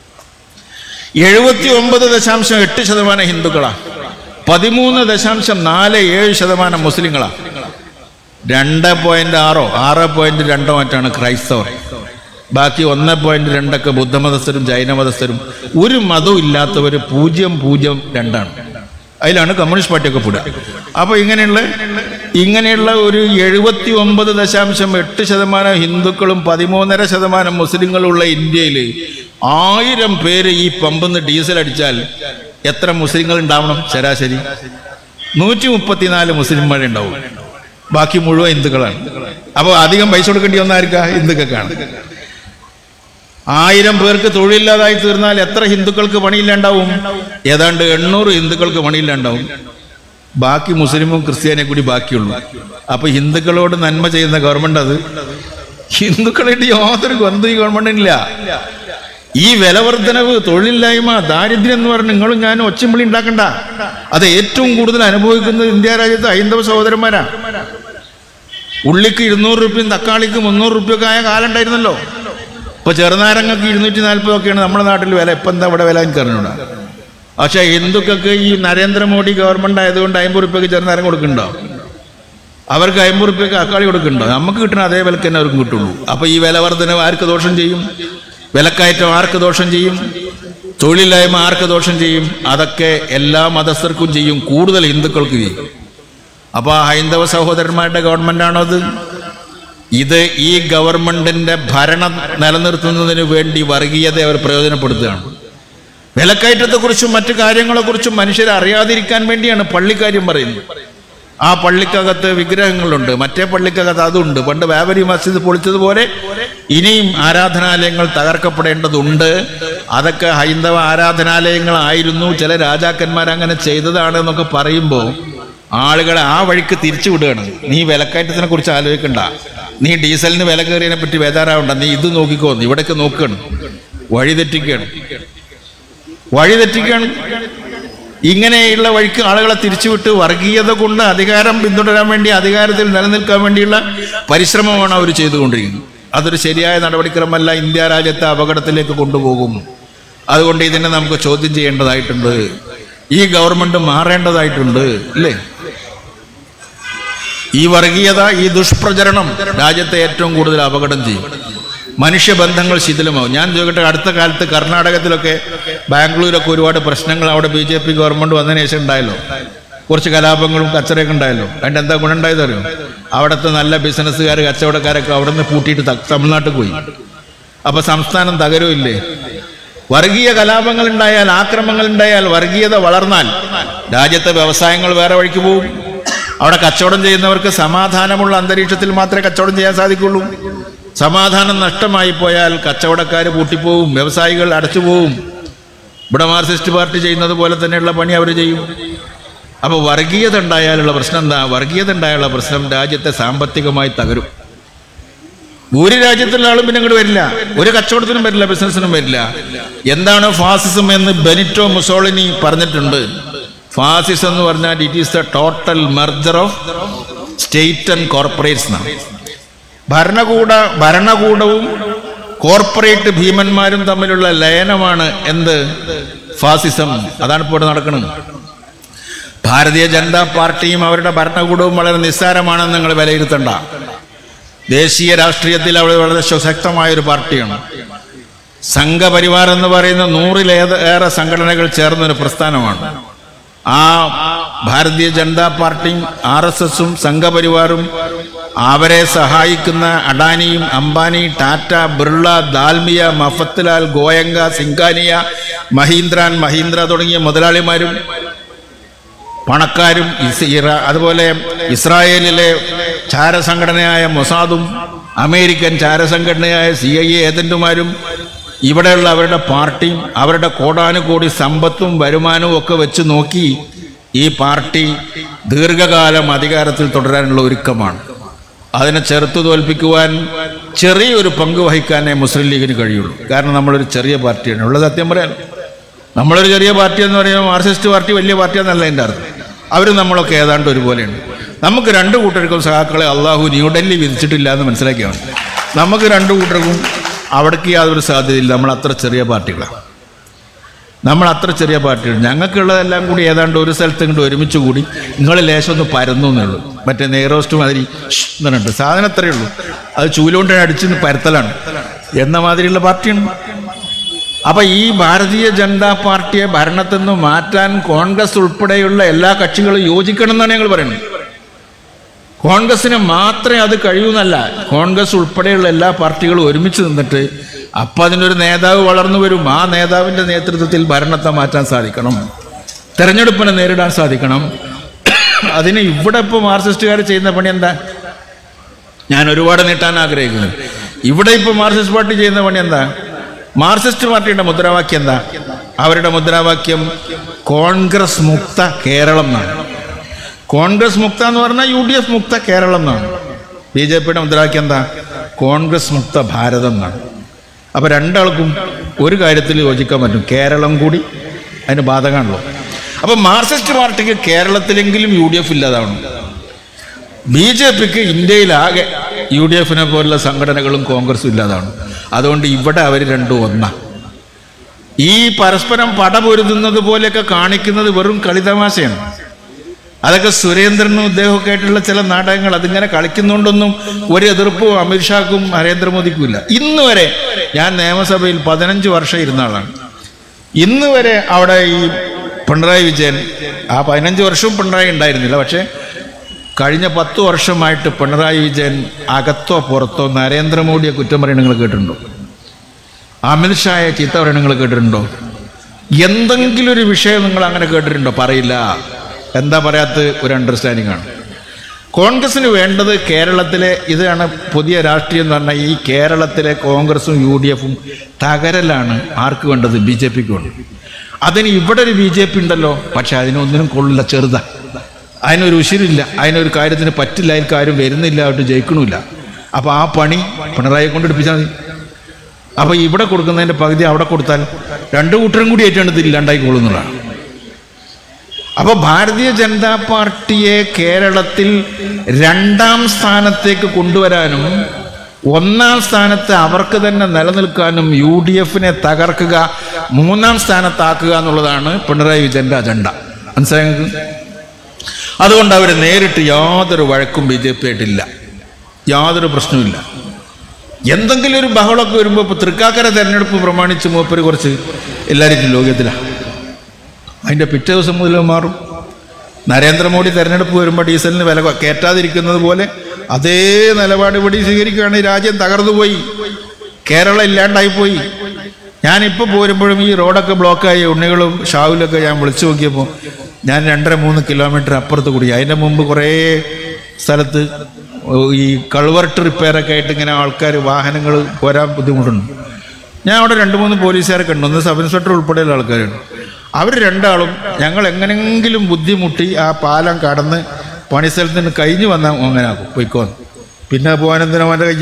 എഴുപത്തി ഒമ്പത് ദശാംശം എട്ട് ശതമാനം ഹിന്ദുക്കളാണ് പതിമൂന്ന് ദശാംശം നാല് ഏഴ് ശതമാനം മുസ്ലിങ്ങളാണ് രണ്ട് പോയിന്റ് ആറോ ആറ് പോയിന്റ് രണ്ടോ മറ്റാണ് ക്രൈസ്തവർ ബാക്കി ഒന്ന് പോയിന്റ് രണ്ടൊക്കെ ബുദ്ധമതസ്ഥരും ജൈനമതസ്ഥരും ഒരു മതവും ഇല്ലാത്തവർ പൂജ്യം പൂജ്യം രണ്ടാണ് അതിലാണ് കമ്മ്യൂണിസ്റ്റ് പാർട്ടിയൊക്കെ പെടുക അപ്പോൾ ഇങ്ങനെയുള്ള ഇങ്ങനെയുള്ള ഒരു എഴുപത്തി ഒമ്പത് ദശാംശം എട്ട് ശതമാനം ഹിന്ദുക്കളും പതിമൂന്നര ശതമാനം മുസ്ലിങ്ങളുള്ള ഇന്ത്യയിൽ ആയിരം പേര് ഈ പമ്പിന്ന് ഡീസൽ അടിച്ചാൽ എത്ര മുസ്ലിങ്ങൾ ഉണ്ടാവണം ശരാശരി നൂറ്റി മുപ്പത്തിനാല് മുസ്ലിംമാരെ ഉണ്ടാവും ബാക്കി മുഴുവൻ ഹിന്ദുക്കളാണ് അപ്പോൾ അധികം പൈസ കൊടുക്കേണ്ടി വന്നായിരിക്കാം ഹിന്ദുക്കൾക്കാണ് ആയിരം പേർക്ക് തൊഴിലില്ലാതായി തീർന്നാൽ എത്ര ഹിന്ദുക്കൾക്ക് പണിയില്ലാണ്ടാവും ഏതാണ്ട് എണ്ണൂറ് ഹിന്ദുക്കൾക്ക് പണിയില്ലാണ്ടാവും ബാക്കി മുസ്ലിമും ക്രിസ്ത്യാനിയെ കൂടി ബാക്കിയുള്ളൂ അപ്പൊ ഹിന്ദുക്കളോട് നന്മ ചെയ്യുന്ന ഗവൺമെന്റ് അത് ഹിന്ദുക്കളായിട്ട് യാതൊരു ബന്ധം ഈ ഗവൺമെന്റിനില്ല ഈ വിലവർദ്ധനവ് തൊഴിലില്ലായ്മ ദാരിദ്ര്യം എന്ന് പറഞ്ഞ് നിങ്ങളും ഞാനും ഒച്ചമ്പിളി ഉണ്ടാക്കണ്ട അത് ഏറ്റവും കൂടുതൽ അനുഭവിക്കുന്നത് ഇന്ത്യ രാജ്യത്ത് ഹൈന്ദവ സഹോദരന്മാരാ ഉള്ളിക്ക് ഇരുന്നൂറ് റുപ്യയും തക്കാളിക്ക് മുന്നൂറ് റുപ്യൊക്കെ ആയ കാലം ഉണ്ടായിരുന്നല്ലോ ഇപ്പൊ ചെറുനാരങ്ങക്ക് ഇരുന്നൂറ്റി നാൽപ്പതൊക്കെയാണ് നമ്മുടെ നാട്ടിൽ വില ഇപ്പം എന്താ ഇവിടെ വില എനിക്ക് അറിഞ്ഞൂടാ പക്ഷേ ഹിന്ദുക്കൾക്ക് ഈ നരേന്ദ്രമോദി ഗവൺമെന്റ് ആയതുകൊണ്ട് അമ്പത് റുപ്യക്ക് ചെറുനാരങ്ങ കൊടുക്കുന്നുണ്ടോ അവർക്ക് അമ്പത് റുപ്യക്ക് തക്കാളി കൊടുക്കുന്നുണ്ടോ നമുക്ക് കിട്ടുന്ന അതേ വിലക്ക് തന്നെ അവർക്ക് കിട്ടുള്ളൂ അപ്പൊ ഈ വില വർധന ആർക്ക് ദോഷം ചെയ്യും വിലക്കയറ്റം ആർക്ക് ദോഷം ചെയ്യും തൊഴിലില്ലായ്മ ആർക്ക് ദോഷം ചെയ്യും അതൊക്കെ എല്ലാ മതസ്ഥർക്കും ചെയ്യും കൂടുതൽ ഹിന്ദുക്കൾക്ക് ചെയ്യും അപ്പൊ ആ ഹൈന്ദവ സഹോദരന്മാരുടെ ഗവൺമെന്റാണോ അത് ഇത് ഈ ഗവൺമെന്റിന്റെ ഭരണം നിലനിർത്തുന്നതിന് വേണ്ടി വർഗീയത അവർ പ്രയോജനപ്പെടുത്തുകയാണ് വിലക്കയറ്റത്തെക്കുറിച്ചും മറ്റു കാര്യങ്ങളെക്കുറിച്ചും മനുഷ്യരെ അറിയാതിരിക്കാൻ വേണ്ടിയാണ് പള്ളിക്കാര്യം പറയുന്നത് ആ പള്ളിക്കകത്ത് വിഗ്രഹങ്ങളുണ്ട് മറ്റേ പള്ളിക്കകത്ത് അതുണ്ട് പണ്ട് ബാബരി മസ്ജിദ് പൊളിച്ചതുപോലെ ഇനിയും ആരാധനാലയങ്ങൾ തകർക്കപ്പെടേണ്ടതുണ്ട് അതൊക്കെ ഹൈന്ദവ ആരാധനാലയങ്ങളായിരുന്നു ചില രാജാക്കന്മാർ അങ്ങനെ ചെയ്തതാണ് എന്നൊക്കെ പറയുമ്പോൾ ആളുകളെ ആ വഴിക്ക് തിരിച്ചു വിടുകയാണ് നീ വിലക്കയറ്റത്തിനെ കുറിച്ച് ആലോചിക്കണ്ട നീ ഡീസലിന് വില കയറിയതിനെ പറ്റി ബേജാറാവണ്ട നീ ഇത് നോക്കിക്കോ ഇവിടേക്ക് നോക്കുകയാണ് വഴിതെറ്റിക്കുകയാണ് വഴിതെറ്റിക്കുകയാണ് ഇങ്ങനെയുള്ള വഴിക്ക് ആളുകളെ തിരിച്ചുവിട്ട് വർഗീയത കൊണ്ട് അധികാരം പിന്തുടരാൻ വേണ്ടി അധികാരത്തിൽ നിലനിൽക്കാൻ വേണ്ടിയുള്ള പരിശ്രമമാണ് അവർ ചെയ്തുകൊണ്ടിരിക്കുന്നത് അതൊരു ശരിയായ നടപടിക്രമമല്ല ഇന്ത്യ രാജ്യത്തെ അപകടത്തിലേക്ക് കൊണ്ടുപോകും അതുകൊണ്ട് ഇതിനെ നമുക്ക് ചോദ്യം ചെയ്യേണ്ടതായിട്ടുണ്ട് ഈ ഗവൺമെന്റ് മാറേണ്ടതായിട്ടുണ്ട് അല്ലേ ഈ വർഗീയത ഈ ദുഷ്പ്രചരണം രാജ്യത്തെ ഏറ്റവും കൂടുതൽ അപകടം ചെയ്യും മനുഷ്യബന്ധങ്ങൾ ശിഥിലമാവും ഞാൻ ചോദിക്കട്ടെ അടുത്ത കാലത്ത് കർണാടകത്തിലൊക്കെ ബാംഗ്ലൂരൊക്കെ ഒരുപാട് പ്രശ്നങ്ങൾ അവിടെ ബി ജെ പി ഗവൺമെന്റ് വന്നതിന് ശേഷം ഉണ്ടായല്ലോ കുറച്ച് കലാപങ്ങളും കച്ചറയൊക്കെ ഉണ്ടായല്ലോ അതിന്റെ എന്താ ഗുണം ഉണ്ടായത് അറിയോ അവിടുത്തെ നല്ല ബിസിനസ്സുകാർ കച്ചവടക്കാരൊക്കെ അവിടെ നിന്ന് പൂട്ടിയിട്ട് ത- തമിഴ്നാട്ടിൽ പോയി അപ്പൊ സംസ്ഥാനം തകരുമില്ലേ വർഗീയ കലാപങ്ങൾ ഉണ്ടായാൽ ആക്രമങ്ങൾ ഉണ്ടായാൽ വർഗീയത വളർന്നാൽ രാജ്യത്തെ വ്യവസായങ്ങൾ വേറെ വഴിക്ക് പോകും അവിടെ കച്ചവടം ചെയ്യുന്നവർക്ക് സമാധാനമുള്ള അന്തരീക്ഷത്തിൽ മാത്രമേ കച്ചവടം ചെയ്യാൻ സാധിക്കുള്ളൂ സമാധാനം നഷ്ടമായി പോയാൽ കച്ചവടക്കാർ പൂട്ടിപ്പോവും വ്യവസായികൾ അടച്ചുപോകും ഇവിടെ മാർക്സിസ്റ്റ് പാർട്ടി ചെയ്യുന്നത് പോലെ തന്നെയുള്ള പണി അവർ ചെയ്യും അപ്പോൾ വർഗീയത ഉണ്ടായാലുള്ള പ്രശ്നം എന്താ വർഗീയത ഉണ്ടായുള്ള പ്രശ്നം രാജ്യത്തെ സാമ്പത്തികമായി തകരും ഒരു രാജ്യത്തുള്ള ആളും പിന്നെ ഇങ്ങോട്ട് വരില്ല ഒരു കച്ചവടത്തിനും വരില്ല ബിസിനസ്സിനും വരില്ല എന്താണ് ഫാസിസം എന്ന് ബെനിറ്റോ മുസോളിനി പറഞ്ഞിട്ടുണ്ട് ഫാസിസം എന്ന് പറഞ്ഞാൽ it is the total merger of state and corporates എന്നാണ് ഭരണകൂട ഭരണകൂടവും കോർപ്പറേറ്റ് ഭീമന്മാരും തമ്മിലുള്ള ലയനമാണ് എന്ത് ഫാസിസം അതാണ് ഇപ്പോൾ ഇവിടെ നടക്കുന്നത് ഭാരതീയ ജനതാ പാർട്ടിയും അവരുടെ ഭരണകൂടവും വളരെ നിസ്സാരമാണെന്ന് നിങ്ങൾ വിലയിരുത്തണ്ട ദേശീയ രാഷ്ട്രീയത്തിൽ അവർ വളരെ ശക്തമായ ഒരു പാർട്ടിയാണ് സംഘപരിവാർ എന്ന് പറയുന്ന നൂറിലേറെ സംഘടനകൾ ചേർന്ന ഒരു പ്രസ്ഥാനമാണ് ആ ഭാരതീയ ജനതാ പാർട്ടിയും ആർ എസ് എസും സംഘപരിവാറും അവരെ സഹായിക്കുന്ന അഡാനിയും അംബാനി ടാറ്റ ബിർള ദാൽമിയ മഫത്ലാൽ ഗോയങ്ക സിംഗാനിയ മഹീന്ദ്രാൻ മഹീന്ദ്ര തുടങ്ങിയ മുതലാളിമാരും പണക്കാരും ഇസ് ഇറ- അതുപോലെ ഇസ്രായേലിലെ ചാരസംഘടനയായ മൊസാദും അമേരിക്കൻ ചാരസംഘടനയായ സി ഐ എ ഏജന്റുമാരും ഇവിടെയുള്ള അവരുടെ പാർട്ടിയും അവരുടെ കോടാനുകോടി സമ്പത്തും വരുമാനവും ഒക്കെ വെച്ച് നോക്കി ഈ പാർട്ടി ദീർഘകാലം അധികാരത്തിൽ തുടരാനുള്ള ഒരുക്കമാണ് അതിനെ ചെറുത്തു തോൽപ്പിക്കുവാൻ ചെറിയൊരു പങ്ക് വഹിക്കാനേ മുസ്ലിം ലീഗിന് കഴിയുള്ളൂ കാരണം നമ്മളൊരു ചെറിയ പാർട്ടിയാണ് ഉള്ള സത്യം പറയാൻ നമ്മളൊരു ചെറിയ പാർട്ടി എന്ന് പറയുമ്പോൾ മാർക്സിസ്റ്റ് പാർട്ടി വലിയ പാർട്ടി എന്നല്ല എൻ്റെ അർത്ഥം അവരും നമ്മളൊക്കെ ഏതാണ്ട് ഒരുപോലെയാണ് നമുക്ക് രണ്ട് കൂട്ടർക്കും സഹാക്കളെ അള്ളാഹു ന്യൂഡൽഹി വിധിച്ചിട്ടില്ല എന്ന് മനസ്സിലാക്കിയാൽ മതി നമുക്ക് രണ്ട് കൂട്ടർക്കും അവിടേക്ക് യാതൊരു സാധ്യതയില്ല നമ്മൾ അത്ര ചെറിയ പാർട്ടികളാണ് നമ്മൾ അത്ര ചെറിയ പാർട്ടിയാണ് ഞങ്ങൾക്കുള്ളതെല്ലാം കൂടി ഏതാണ്ട് ഒരു സ്ഥലത്ത് ഇങ്ങോട്ട് ഒരുമിച്ച് കൂടി നിങ്ങൾ ലേശം ഒന്ന് പരന്നു എന്നേ ഉള്ളൂ മറ്റേ നെയ്റോസ്റ്റ് മാതിരി ഷ് എന്നുണ്ട് സാധനം അത്രയേ ഉള്ളൂ അത് ചൂലുകൊണ്ട് അടിച്ച് പരത്തലാണ് എന്ന മാതിരിയുള്ള പാർട്ടിയാണ് അപ്പൊ ഈ ഭാരതീയ ജനതാ പാർട്ടിയെ ഭരണത്തിൽ നിന്ന് മാറ്റാൻ കോൺഗ്രസ് ഉൾപ്പെടെയുള്ള എല്ലാ കക്ഷികളും യോജിക്കണം എന്നാണ് ഞങ്ങൾ പറയുന്നത് കോൺഗ്രസിന് മാത്രമേ അത് കഴിയൂന്നല്ല കോൺഗ്രസ് ഉൾപ്പെടെയുള്ള എല്ലാ പാർട്ടികളും ഒരുമിച്ച് നിന്നിട്ട് അപ്പം അതിനൊരു നേതാവ് വളർന്നു വരും ആ നേതാവിൻ്റെ നേതൃത്വത്തിൽ ഭരണത്തെ മാറ്റാൻ സാധിക്കണം തെരഞ്ഞെടുപ്പിനെ നേരിടാൻ സാധിക്കണം അതിന് ഇവിടെ ഇപ്പോൾ മാർക്സിസ്റ്റുകാർ ചെയ്യുന്ന പണി എന്താ ഞാൻ ഒരുപാട് നീട്ടാൻ ആഗ്രഹിക്കുന്നത് ഇവിടെ ഇപ്പോൾ മാർക്സിസ്റ്റ് പാർട്ടി ചെയ്യുന്ന പണി എന്താ മാർക്സിസ്റ്റ് പാർട്ടിയുടെ മുദ്രാവാക്യം എന്താ അവരുടെ മുദ്രാവാക്യം കോൺഗ്രസ് മുക്ത കേരളം എന്നാണ് കോൺഗ്രസ് മുക്ത എന്ന് പറഞ്ഞാൽ യു ഡി എഫ് മുക്ത കേരളം എന്നാണ് ബി ജെ പിയുടെ മുദ്രാവാക്യം എന്താ കോൺഗ്രസ് മുക്ത ഭാരതം എന്നാണ് അപ്പോൾ രണ്ടാൾക്കും ഒരു കാര്യത്തിൽ യോജിക്കാൻ പറ്റും കേരളം കൂടി അതിന് ബാധകമാണല്ലോ അപ്പോൾ മാർക്സിസ്റ്റ് പാർട്ടിക്ക് കേരളത്തിലെങ്കിലും യു ഡി എഫ് ഇല്ലാതാവണം ബി ജെ പിക്ക് ഇന്ത്യയിലാകെ യു ഡി എഫിനെ പോലുള്ള സംഘടനകളും കോൺഗ്രസും ഇല്ലാതാണ് അതുകൊണ്ട് ഇവിടെ അവർ രണ്ടും ഒന്നാ ഈ പരസ്പരം പടപൊരുതുന്നത് പോലെയൊക്കെ കാണിക്കുന്നത് വെറും കളിതമാശയാണ് അതൊക്കെ സുരേന്ദ്രനും ഇദ്ദേഹമൊക്കെ ആയിട്ടുള്ള ചില നാടകങ്ങൾ അതിങ്ങനെ കളിക്കുന്നുണ്ടൊന്നും ഒരു എതിർപ്പും അമിത്ഷാക്കും നരേന്ദ്രമോദിക്കും ഇല്ല ഇന്ന് വരെ ഞാൻ നിയമസഭയിൽ പതിനഞ്ച് വർഷം ഇരുന്ന ആളാണ് ഇന്ന് വരെ അവിടെ ഈ പിണറായി വിജയൻ ആ പതിനഞ്ച് വർഷവും പിണറായി ഉണ്ടായിരുന്നില്ല പക്ഷേ കഴിഞ്ഞ പത്ത് വർഷമായിട്ട് പിണറായി വിജയൻ അകത്തോ പുറത്തോ നരേന്ദ്രമോദിയെ കുറ്റം പറയുന്നത് നിങ്ങൾ കേട്ടിട്ടുണ്ടോ അമിത്ഷായെ ചീത്ത പറയുന്നത് നിങ്ങൾ കേട്ടിട്ടുണ്ടോ എന്തെങ്കിലും ഒരു വിഷയം നിങ്ങൾ അങ്ങനെ കേട്ടിട്ടുണ്ടോ പറയില്ല എന്താ പറയാത്ത ഒരു അണ്ടർസ്റ്റാൻഡിംഗ് ആണ് കോൺഗ്രസിന് വേണ്ടത് കേരളത്തിലെ ഇതാണ് പുതിയ രാഷ്ട്രീയം എന്ന് പറഞ്ഞാൽ ഈ കേരളത്തിലെ കോൺഗ്രസും യു ഡി എഫും തകരലാണ് ആർക്ക് വേണ്ടത് ബി ജെ പിക്ക് വേണ്ടത് അതിന് ഇവിടെ ഒരു ബി ജെ പി ഉണ്ടല്ലോ പക്ഷെ അതിനൊന്നിനും കൊള്ളില്ല ചെറുതാ അതിനൊരു ഉശിരില്ല അതിനൊരു കാര്യത്തിന് പറ്റില്ല അതിൽ കാര്യം വരുന്നില്ല അവിടെ ജയിക്കണമില്ല അപ്പോൾ ആ പണി പിണറായി കൊണ്ട് എടുപ്പിച്ചാൽ മതി അപ്പോൾ ഇവിടെ കൊടുക്കുന്നതിൻ്റെ പകുതി അവിടെ കൊടുത്താൽ രണ്ടു കൂട്ടരും കൂടി ആയിട്ടാണ് ഇത് ഇല്ലാണ്ടായിക്കൊള്ളുന്നതാണ് അപ്പോൾ ഭാരതീയ ജനതാ പാർട്ടിയെ കേരളത്തിൽ രണ്ടാം സ്ഥാനത്തേക്ക് കൊണ്ടുവരാനും ഒന്നാം സ്ഥാനത്ത് അവർക്ക് തന്നെ നിലനിൽക്കാനും യു ഡി എഫിനെ തകർക്കുക മൂന്നാം സ്ഥാനത്താക്കുക എന്നുള്ളതാണ് പിണറായി വിജയന്റെ അജണ്ട മനസ്സിലായി നിങ്ങൾക്ക്? അതുകൊണ്ട് അവർ നേരിട്ട് യാതൊരു വഴക്കും ബി ജെ പി ആയിട്ടില്ല യാതൊരു പ്രശ്നവുമില്ല എന്തെങ്കിലും ഒരു ബഹളമൊക്കെ വരുമ്പോൾ ഇപ്പോൾ തൃക്കാക്കര തെരഞ്ഞെടുപ്പ് പ്രമാണിച്ച് മൂപ്പര് കുറച്ച് എല്ലാവരും ലോകത്തിലാണ് അതിൻ്റെ പിറ്റേ ദിവസം മുതൽ മാറും നരേന്ദ്രമോദി തെരഞ്ഞെടുപ്പ് വരുമ്പോൾ ഡീസലിന് വില കൊ- കയറ്റാതിരിക്കുന്നത് പോലെ അതേ നിലപാട് ഇവിടെ സ്വീകരിക്കുകയാണ് ഈ രാജ്യം തകർന്നുപോയി കേരളം ഇല്ലാണ്ടായി പോയി ഞാനിപ്പോൾ പോരുമ്പോഴും ഈ റോഡൊക്കെ ബ്ലോക്കായി ഉണ്ണികളും ഷാവിലൊക്കെ ഞാൻ വിളിച്ചു നോക്കിയപ്പോൾ ഞാൻ രണ്ടര മൂന്ന് കിലോമീറ്റർ അപ്പുറത്ത് കൂടി അതിൻ്റെ മുമ്പ് കുറേ സ്ഥലത്ത് ഈ കൾവർട്ട് റിപ്പയറൊക്കെ ആയിട്ട് ഇങ്ങനെ ആൾക്കാർ വാഹനങ്ങൾ പോരാൻ ബുദ്ധിമുട്ടുണ്ട് ഞാൻ അവിടെ രണ്ട് മൂന്ന് പോലീസുകാരെ കണ്ടു ഒന്ന് സബ് ഇൻസ്പെക്ടർ ഉൾപ്പെടെയുള്ള ആൾക്കാരുണ്ട് അവർ രണ്ടാളും ഞങ്ങൾ എങ്ങനെങ്കിലും ബുദ്ധിമുട്ടി ആ പാലം കടന്ന് പണിസ്ഥലത്ത് നിന്ന് കഴിഞ്ഞു വന്നാൽ അങ്ങനാക്കും പൊയ്ക്കോന്ന് പിന്നെ പോകാനെന്തിനാ അവൻ്റെ കൈ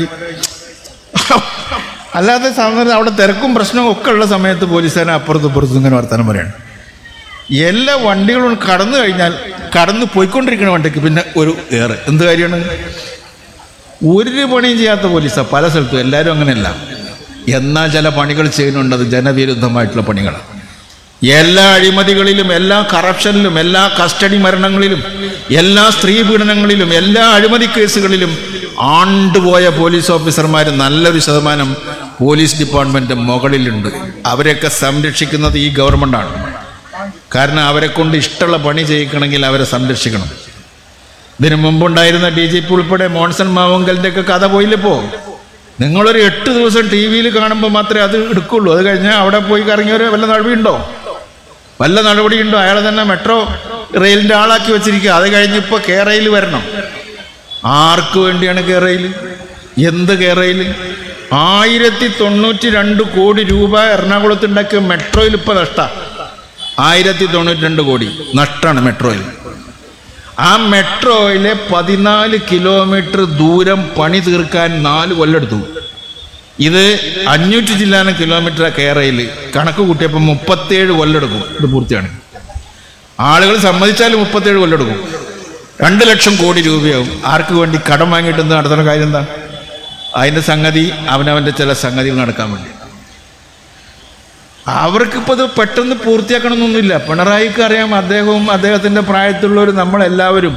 അല്ലാതെ സാധാരണ അവിടെ തിരക്കും പ്രശ്നവും ഒക്കെ ഉള്ള സമയത്ത് പോലീസുകാരൻ അപ്പുറത്തും ഇപ്പുറത്തും ഇങ്ങനെ വർത്തമാനം പറയാണ് എല്ലാ വണ്ടികളും കടന്നു കഴിഞ്ഞാൽ കടന്നു പോയിക്കൊണ്ടിരിക്കുന്ന വണ്ടിക്ക് പിന്നെ ഒരു ഏറെ എന്ത് കാര്യമാണ് ഒരു പണിയും ചെയ്യാത്ത പോലീസാണ് പല സ്ഥലത്തും എല്ലാവരും അങ്ങനെയല്ല എന്നാൽ ചില പണികൾ ചെയ്യുന്നുണ്ട് അത് ജനവിരുദ്ധമായിട്ടുള്ള പണികളാണ് എല്ലാ അഴിമതികളിലും എല്ലാ കറപ്ഷനിലും എല്ലാ കസ്റ്റഡി മരണങ്ങളിലും എല്ലാ സ്ത്രീ പീഡനങ്ങളിലും എല്ലാ അഴിമതി കേസുകളിലും ആണ്ടുപോയ പോലീസ് ഓഫീസർമാർ നല്ലൊരു ശതമാനം പോലീസ് ഡിപ്പാർട്ട്മെന്റ് മുകളിലുണ്ട് അവരെയൊക്കെ സംരക്ഷിക്കുന്നത് ഈ ഗവൺമെന്റാണ് കാരണം അവരെ കൊണ്ട് ഇഷ്ടമുള്ള പണി ചെയ്യിക്കണമെങ്കിൽ അവരെ സംരക്ഷിക്കണം ഇതിനു മുമ്പുണ്ടായിരുന്ന ഡി ജി പി ഉൾപ്പെടെ മോൺസൺ മാവങ്കലിൻ്റെ ഒക്കെ കഥ പോയില്ലപ്പോ നിങ്ങളൊരു എട്ട് ദിവസം ടി വിയിൽ കാണുമ്പോൾ മാത്രമേ അത് എടുക്കുള്ളൂ അത് കഴിഞ്ഞാൽ അവിടെ പോയി കറങ്ങിയവർ വല്ല നടപടിയുണ്ടോ വല്ല നടപടിയുണ്ടോ അയാളെ തന്നെ മെട്രോ റെയിലിൻ്റെ ആളാക്കി വെച്ചിരിക്കുക അത് കഴിഞ്ഞ് ഇപ്പോൾ കേരയിൽ വരണം ആർക്ക് വേണ്ടിയാണ് കേരയിൽ എന്ത് കേരയിൽ ആയിരത്തി തൊണ്ണൂറ്റി രണ്ട് കോടി രൂപ എറണാകുളത്ത് ഉണ്ടാക്കിയ മെട്രോയിൽ ഇപ്പോൾ നഷ്ട ആയിരത്തി തൊണ്ണൂറ്റി രണ്ട് കോടി നഷ്ടമാണ് മെട്രോയിൽ ആ മെട്രോയിലെ പതിനാല് കിലോമീറ്റർ ദൂരം പണി തീർക്കാൻ നാല് കൊല്ലെടുത്തു ഇത് അഞ്ഞൂറ്റി ചില്ലാനം കിലോമീറ്റർ കേരയിൽ കണക്ക് കൂട്ടിയപ്പോൾ മുപ്പത്തേഴ് കൊല്ലെടുക്കും ഇത് പൂർത്തിയാണ് ആളുകൾ സമ്മതിച്ചാൽ മുപ്പത്തേഴ് കൊല്ലെടുക്കും രണ്ട് ലക്ഷം കോടി രൂപയാവും ആർക്ക് വേണ്ടി കടം വാങ്ങിയിട്ട് എന്ത് നടത്തുന്ന കാര്യം എന്താ അതിൻ്റെ സംഗതി അവനവൻ്റെ ചില സംഗതികൾ നടക്കാൻ വേണ്ടി അവർക്കിപ്പോൾ ഇത് പെട്ടെന്ന് പൂർത്തിയാക്കണമെന്നൊന്നുമില്ല പിണറായിക്ക് അറിയാം അദ്ദേഹവും അദ്ദേഹത്തിൻ്റെ പ്രായത്തിലുള്ളവർ നമ്മളെല്ലാവരും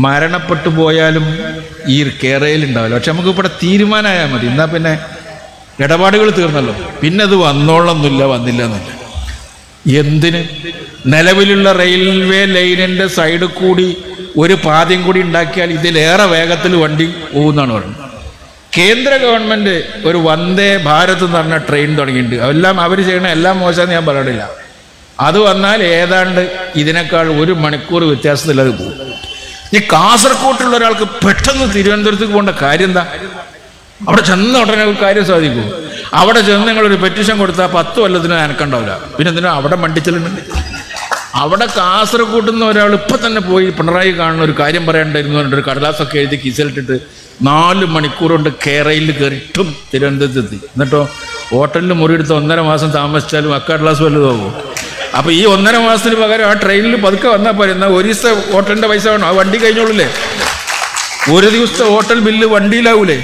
മരണപ്പെട്ടു പോയാലും ഈ കേരയിൽ ഉണ്ടാവില്ല പക്ഷെ നമുക്ക് ഇവിടെ തീരുമാനമായാൽ മതി എന്നാൽ പിന്നെ ഇടപാടുകൾ തീർന്നല്ലോ പിന്നെ അത് വന്നോളൊന്നുമില്ല വന്നില്ല എന്നില്ല എന്തിന് നിലവിലുള്ള റെയിൽവേ ലൈനിന്റെ സൈഡിൽ കൂടി ഒരു പാതയും കൂടി ഉണ്ടാക്കിയാൽ ഇതിലേറെ വേഗത്തിൽ വണ്ടി പോകുന്നതാണ് പറയുന്നത് കേന്ദ്ര ഗവൺമെന്റ് ഒരു വന്ദേ ഭാരത് എന്ന് പറഞ്ഞ ട്രെയിൻ തുടങ്ങിയിട്ടുണ്ട് എല്ലാം അവർ ചെയ്യണ എല്ലാം മോശമെന്ന് ഞാൻ പറയണില്ല അത് വന്നാൽ ഏതാണ്ട് ഇതിനേക്കാൾ ഒരു മണിക്കൂർ വ്യത്യാസത്തിൽ അത് പോകും ഈ കാസർകോട്ടുള്ള ഒരാൾക്ക് പെട്ടെന്ന് തിരുവനന്തപുരത്തേക്ക് പോകേണ്ട കാര്യം എന്താ അവിടെ ചെന്ന ഉടനെ ഒരു കാര്യം സാധിക്കും അവിടെ ചെന്ന് നിങ്ങളൊരു പെറ്റീഷൻ കൊടുത്താൽ പത്ത് കൊല്ലത്തിന് അനക്കുണ്ടാവില്ല പിന്നെ എന്തിനാ അവിടെ മണ്ടിച്ചലുണ്ട് അവിടെ കാസർഗോഡ് നിന്ന് ഒരാൾ ഇപ്പം തന്നെ പോയി പിണറായി കാണുന്ന ഒരു കാര്യം പറയണ്ടായിരുന്നു പറഞ്ഞിട്ട് ഒരു കടലാസൊക്കെ എഴുതി കിസലിട്ടിട്ട് നാല് മണിക്കൂർ കൊണ്ട് കേരയിൽ കയറിയിട്ടും തിരുവനന്തപുരത്തെത്തി എന്നിട്ടോ ഹോട്ടലിൽ മുറിയെടുത്ത് ഒന്നര മാസം താമസിച്ചാലും ആ കടലാസ് വല്ലതാവും അപ്പോൾ ഈ ഒന്നര മാസത്തിന് പകരം ആ ട്രെയിനിൽ പതുക്കെ വന്നാൽ പോരെ എന്നാൽ ഒരു ദിവസത്തെ ഹോട്ടലിൻ്റെ പൈസ വേണം ആ വണ്ടി കഴിഞ്ഞോളൂലേ ഒരു ദിവസത്തെ ഹോട്ടൽ ബില്ല് വണ്ടിയിലാവൂലേ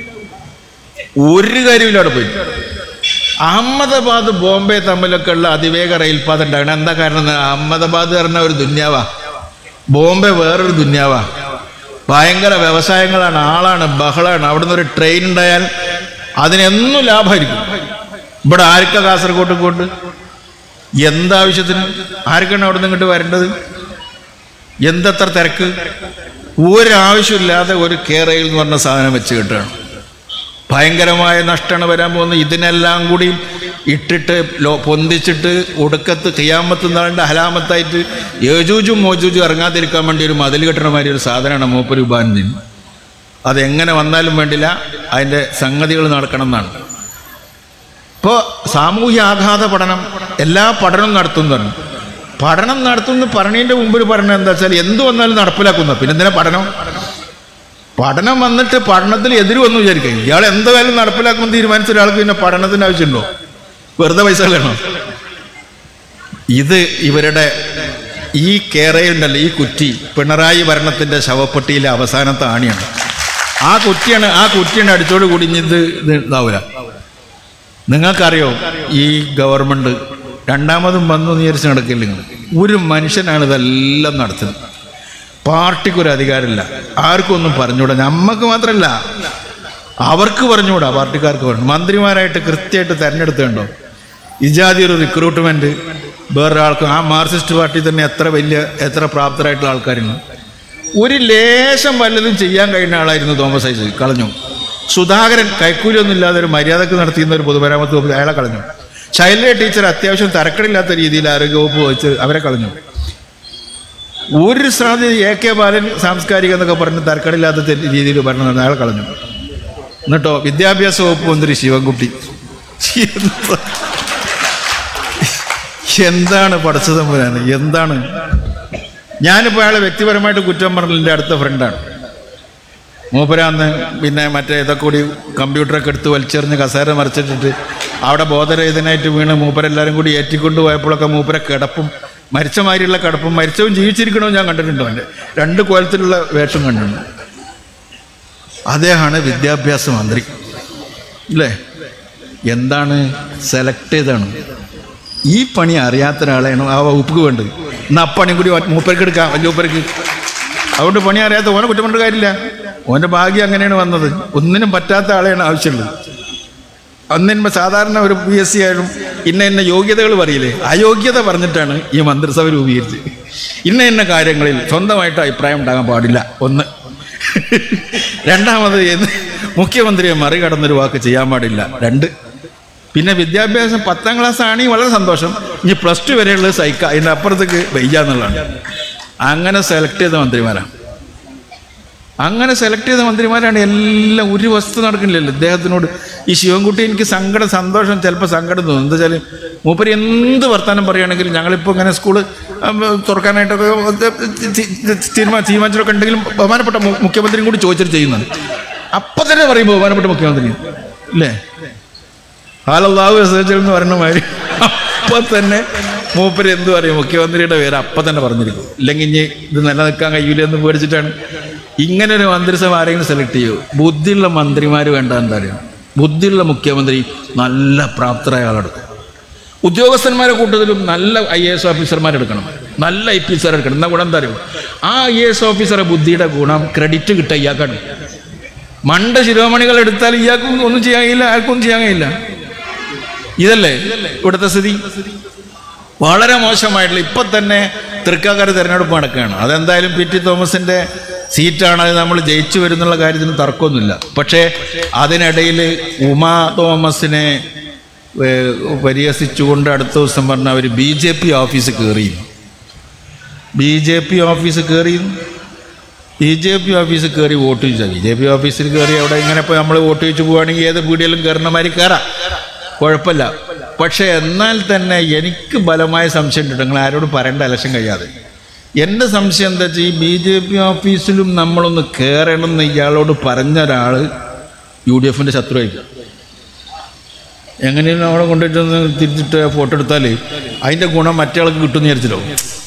ഒരു കാര്യമില്ല അവിടെ പോയി അഹമ്മദാബാദ് ബോംബെ തമ്മിലൊക്കെ ഉള്ള അതിവേഗ റെയിൽപാത ഉണ്ടാകണം എന്താ കാരണം എന്ന് അഹമ്മദാബാദ് പറഞ്ഞ ഒരു ദുന്യാവാ ബോംബെ വേറൊരു ദുന്യാവാ ഭയങ്കര വ്യവസായങ്ങളാണ് ആളാണ് ബഹളാണ് അവിടുന്ന് ഒരു ട്രെയിൻ ഉണ്ടായാൽ അതിനെന്നും ലാഭമായിരിക്കും ഇവിടെ ആർക്കാ കാസർഗോട്ട് കൊണ്ട് എന്താവശ്യത്തിന് ആർക്കാണ് അവിടെ നിന്ന് ഇങ്ങോട്ട് വരേണ്ടത് എന്തത്ര തിരക്ക് ഒരാവശ്യമില്ലാതെ ഒരു കേരയിൽ എന്ന് പറഞ്ഞ സാധനം വെച്ച് കിട്ടുകയാണ് ഭയങ്കരമായ നഷ്ടമാണ് വരാൻ പോകുന്നത് ഇതിനെല്ലാം കൂടി ഇട്ടിട്ട് ലോ പൊന്തിച്ചിട്ട് ഒടുക്കത്ത് കിയാമത്ത് നാളിൻ്റെ ഹലാമത്തായിട്ട് യേജൂജും മോജൂജും ഇറങ്ങാതിരിക്കാൻ വേണ്ടി ഒരു മതിൽ കെട്ടണ മാതിരി ഒരു സാധനമാണ് മൂപ്പര് ഉപാനന്ദിന് അതെങ്ങനെ വന്നാലും വേണ്ടില്ല അതിൻ്റെ സംഗതികൾ നടക്കണം എന്നാണ് ഇപ്പോൾ സാമൂഹ്യ ആഘാത പഠനം എല്ലാ പഠനവും നടത്തുന്നതാണ് പഠനം നടത്തുന്ന പറഞ്ഞതിൻ്റെ മുമ്പിൽ പറഞ്ഞ എന്താ വെച്ചാൽ എന്ത് വന്നാലും നടപ്പിലാക്കുന്ന പിന്നെ എന്തിനാ പഠനം പഠനം വന്നിട്ട് പഠനത്തിൽ എതിര് വന്നു വിചാരിക്കുക ഇയാൾ എന്തായാലും നടപ്പിലാക്കുമെന്ന് തീരുമാനിച്ച ഒരാൾക്ക് പിന്നെ പഠനത്തിന് ആവശ്യമുണ്ടോ വെറുതെ പൈസ കളയണോ ഇത് ഇവരുടെ ഈ കേരയുണ്ടല്ലോ ഈ കുറ്റി പിണറായി ഭരണത്തിന്റെ ശവപ്പെട്ടിയിലെ അവസാനത്തെ ആണിയാണ് ആ കുറ്റിയാണ് ആ കുറ്റിയാണ് അടിച്ചോട് കൂടി ഇനി ഇത് ഇത് ഇതാവൂല നിങ്ങൾക്കറിയോ ഈ ഗവൺമെന്റ് രണ്ടാമതും വന്നു വിചാരിച്ച് നടക്കില്ല നിങ്ങൾ ഒരു മനുഷ്യനാണ് ഇതെല്ലാം നടത്തുന്നത് പാർട്ടിക്കൊരു അധികാരമില്ല ആർക്കും ഒന്നും പറഞ്ഞുകൂടാ നമ്മക്ക് മാത്രമല്ല അവർക്ക് പറഞ്ഞുകൂടാ പാർട്ടിക്കാർക്ക് പറഞ്ഞു മന്ത്രിമാരായിട്ട് കൃത്യമായിട്ട് തെരഞ്ഞെടുത്തുണ്ടോ ഇജാതി ഒരു റിക്രൂട്ട്മെന്റ് വേറൊരാൾക്ക് ആ മാർക്സിസ്റ്റ് പാർട്ടി തന്നെ എത്ര വലിയ എത്ര പ്രാപ്തരായിട്ടുള്ള ആൾക്കാരുണ്ട് ഒരു ലേശം വല്ലതും ചെയ്യാൻ കഴിയുന്ന ആളായിരുന്നു തോമസ് ഐസക് കളഞ്ഞു സുധാകരൻ കൈക്കൂലിയൊന്നും ഇല്ലാതെ ഒരു മര്യാദക്ക് നടത്തിയിരുന്ന ഒരു പൊതുമരാമത്ത് വകുപ്പ് അയാളെ കളഞ്ഞു ശൈലജ ടീച്ചർ അത്യാവശ്യം തരക്കടില്ലാത്ത രീതിയിൽ ആരോഗ്യവകുപ്പ് വഹിച്ച് അവരെ കളഞ്ഞു ഒരു സാധ്യത എ കെ ബാലൻ സാംസ്കാരിക എന്നൊക്കെ പറഞ്ഞ് തരക്കടില്ലാത്ത തെ- രീതിയിൽ ഭരണം നടന്നു അയാളെ കളഞ്ഞു എന്നിട്ടോ വിദ്യാഭ്യാസ വകുപ്പ് മന്ത്രി ശിവൻകുട്ടി എന്താ- എന്താണ് പഠിച്ചതമ്പുരാന് എന്താണ് ഞാനിപ്പോൾ അയാളെ വ്യക്തിപരമായിട്ട് കുറ്റം പറഞ്ഞതിൻ്റെ അടുത്ത ഫ്രണ്ടാണ് മൂപ്പരാന്ന് പിന്നെ മറ്റേ ഇതൊക്കെ കൂടി കമ്പ്യൂട്ടറൊക്കെ എടുത്ത് വലിച്ചെറിഞ്ഞ് കസേര മറിച്ചിട്ടിട്ട് അവിടെ ബോധരഹിതനായിട്ട് വീണ് മൂപ്പരെല്ലാവരും കൂടി ഏറ്റിക്കൊണ്ട് പോയപ്പോഴൊക്കെ മൂപ്പരെ കിടപ്പും മരിച്ച മാതിരിയുള്ള കിടപ്പും മരിച്ചവും ജീവിച്ചിരിക്കണവും ഞാൻ കണ്ടിട്ടുണ്ടോ അവൻ്റെ രണ്ട് കോലത്തിലുള്ള വേഷം കണ്ടിട്ടുണ്ട് അദ്ദേഹമാണ് വിദ്യാഭ്യാസ മന്ത്രി അല്ലേ എന്താണ് സെലക്ട് ചെയ്താണ് ഈ പണി അറിയാത്ത ഒരാളെയാണ് ആ വകുപ്പ് വേണ്ടത് എന്നാൽ ആ പണിയും കൂടി മൂപ്പർക്ക് എടുക്കാം വലിയ മൂപ്പർക്ക് അതുകൊണ്ട് പണി അറിയാത്ത ഓനെ കുറ്റം പറഞ്ഞ കാര്യമില്ല ഓൻ്റെ ഭാഗ്യം അങ്ങനെയാണ് വന്നത് ഒന്നിനും പറ്റാത്ത ആളെയാണ് ആവശ്യമുള്ളത് അന്നിന്മ സാധാരണ ഒരു പി എസ് സി ആയാലും ഇന്ന ഇന്ന യോഗ്യതകൾ പറയില്ലേ അയോഗ്യത പറഞ്ഞിട്ടാണ് ഈ മന്ത്രിസഭ രൂപീകരിച്ചത് ഇന്ന ഇന്ന കാര്യങ്ങളിൽ സ്വന്തമായിട്ട് അഭിപ്രായം ഉണ്ടാകാൻ പാടില്ല ഒന്ന് രണ്ടാമത് എന്ന് മുഖ്യമന്ത്രിയെ മറികടന്നൊരു വാക്ക് ചെയ്യാൻ പാടില്ല രണ്ട് പിന്നെ വിദ്യാഭ്യാസം പത്താം ക്ലാസ് ആണെങ്കിൽ വളരെ സന്തോഷം ഇനി പ്ലസ് ടു വരെയുള്ളത് സൈക്ക അതിൻ്റെ അപ്പുറത്തേക്ക് വയ്യ എന്നുള്ളതാണ് അങ്ങനെ സെലക്ട് ചെയ്ത മന്ത്രിമാരാണ് അങ്ങനെ സെലക്ട് ചെയ്ത മന്ത്രിമാരാണ് എല്ലാം ഒരു വസ്തു നടക്കുന്നില്ലല്ലോ ഇദ്ദേഹത്തിനോട് ഈ ശിവൻകുട്ടി എനിക്ക് സങ്കടം സന്തോഷം ചിലപ്പോൾ സങ്കടം തോന്നും എന്താ വെച്ചാൽ മൂപ്പര് എന്ത് വർത്തമാനം പറയുകയാണെങ്കിലും ഞങ്ങളിപ്പോൾ ഇങ്ങനെ സ്കൂള് തുറക്കാനായിട്ടൊക്കെ തീരുമാനം തീരുമാനിച്ചൊക്കെ ഉണ്ടെങ്കിലും ബഹുമാനപ്പെട്ട മു- മുഖ്യമന്ത്രിയും കൂടി ചോദിച്ചിട്ട് ചെയ്യുന്നത് അപ്പം തന്നെ പറയും ബഹുമാനപ്പെട്ട മുഖ്യമന്ത്രി അല്ലേ ഹാലല്ലാഹു അസേജൽ എന്ന് പറയുന്ന മാതിരി അപ്പം തന്നെ മൂപ്പര് എന്ത് പറയും മുഖ്യമന്ത്രിയുടെ പേര് അപ്പം തന്നെ പറഞ്ഞിരിക്കും ഇല്ലെങ്കിൽ ഇനി ഇത് നിലനിൽക്കാൻ കഴിയില്ല എന്ന് പേടിച്ചിട്ടാണ് ഇങ്ങനെ ഒരു മന്ത്രിസഭ ആരെങ്കിലും സെലക്ട് ചെയ്യൂ ബുദ്ധിയുള്ള മന്ത്രിമാർ വേണ്ട എന്താ അറിയാം ബുദ്ധിയുള്ള മുഖ്യമന്ത്രി നല്ല പ്രാപ്തരായ ആളെടുക്കും ഉദ്യോഗസ്ഥന്മാരെ കൂട്ടത്തിലും നല്ല ഐ എ എസ് ഓഫീസർമാരെടുക്കണം നല്ല ഐ പി എസ് എടുക്കണം എന്നാ ഗുണം എന്താ അറിയോ ആ ഐ എ എസ് ഓഫീസറെ ബുദ്ധിയുടെ ഗുണം ക്രെഡിറ്റ് കിട്ടുക ഇയാൾക്കാണ് മണ്ട ശിരോമണികൾ എടുത്താൽ ഇയാൾക്കും ഒന്നും ചെയ്യാൻ കഴിയില്ല ആർക്കും ചെയ്യാൻ കഴിയില്ല ഇതല്ലേ ഇവിടുത്തെ സ്ഥിതി വളരെ മോശമായിട്ടുള്ള ഇപ്പൊ തന്നെ തൃക്കാക്കര തെരഞ്ഞെടുപ്പ് നടക്കുകയാണ് അതെന്തായാലും പി ടി തോമസിന്റെ സീറ്റാണ് അത് നമ്മൾ ജയിച്ചു വരുന്നുള്ള കാര്യത്തിന് തർക്കമൊന്നുമില്ല പക്ഷേ അതിനിടയിൽ ഉമാ തോമസിനെ ഏ, പരിഹസിച്ചുകൊണ്ട് അടുത്ത ദിവസം പറഞ്ഞ അവർ ബി ജെ പി ഓഫീസ് കയറി ബി ജെ പി ഓഫീസ് കയറി ബി ജെ പി ഓഫീസിൽ കയറി വോട്ട് ചോദിച്ചാൽ ബി ജെ പി ഓഫീസിൽ കയറി അവിടെ ഇങ്ങനെ ഇപ്പോൾ നമ്മൾ വോട്ട് ചോദിച്ചു പോവുകയാണെങ്കിൽ ഏത് പീടിയിലും കയറുന്ന മാതിരി കയറാം കുഴപ്പമില്ല പക്ഷേ എന്നാൽ തന്നെ എനിക്ക് ബലമായ സംശയം ഉണ്ട് നിങ്ങൾ ആരോട് പറയേണ്ട ഇലക്ഷൻ കഴിയാതെ എൻ്റെ സംശയം എന്താ വെച്ചാൽ ഈ ബി ജെ പി ഓഫീസിലും നമ്മളൊന്ന് കയറണം എന്ന് ഇയാളോട് പറഞ്ഞ ഒരാൾ യു ഡി എഫിൻ്റെ ശത്രുവായിരിക്കും എങ്ങനെയും അവിടെ കൊണ്ടുപോയിട്ടൊന്ന് തിരിച്ചിട്ട് ഫോട്ടോ എടുത്താൽ അതിൻ്റെ ഗുണം മറ്റേ ആൾക്ക് കിട്ടുമെന്ന് വിചാരിച്ചല്ലോ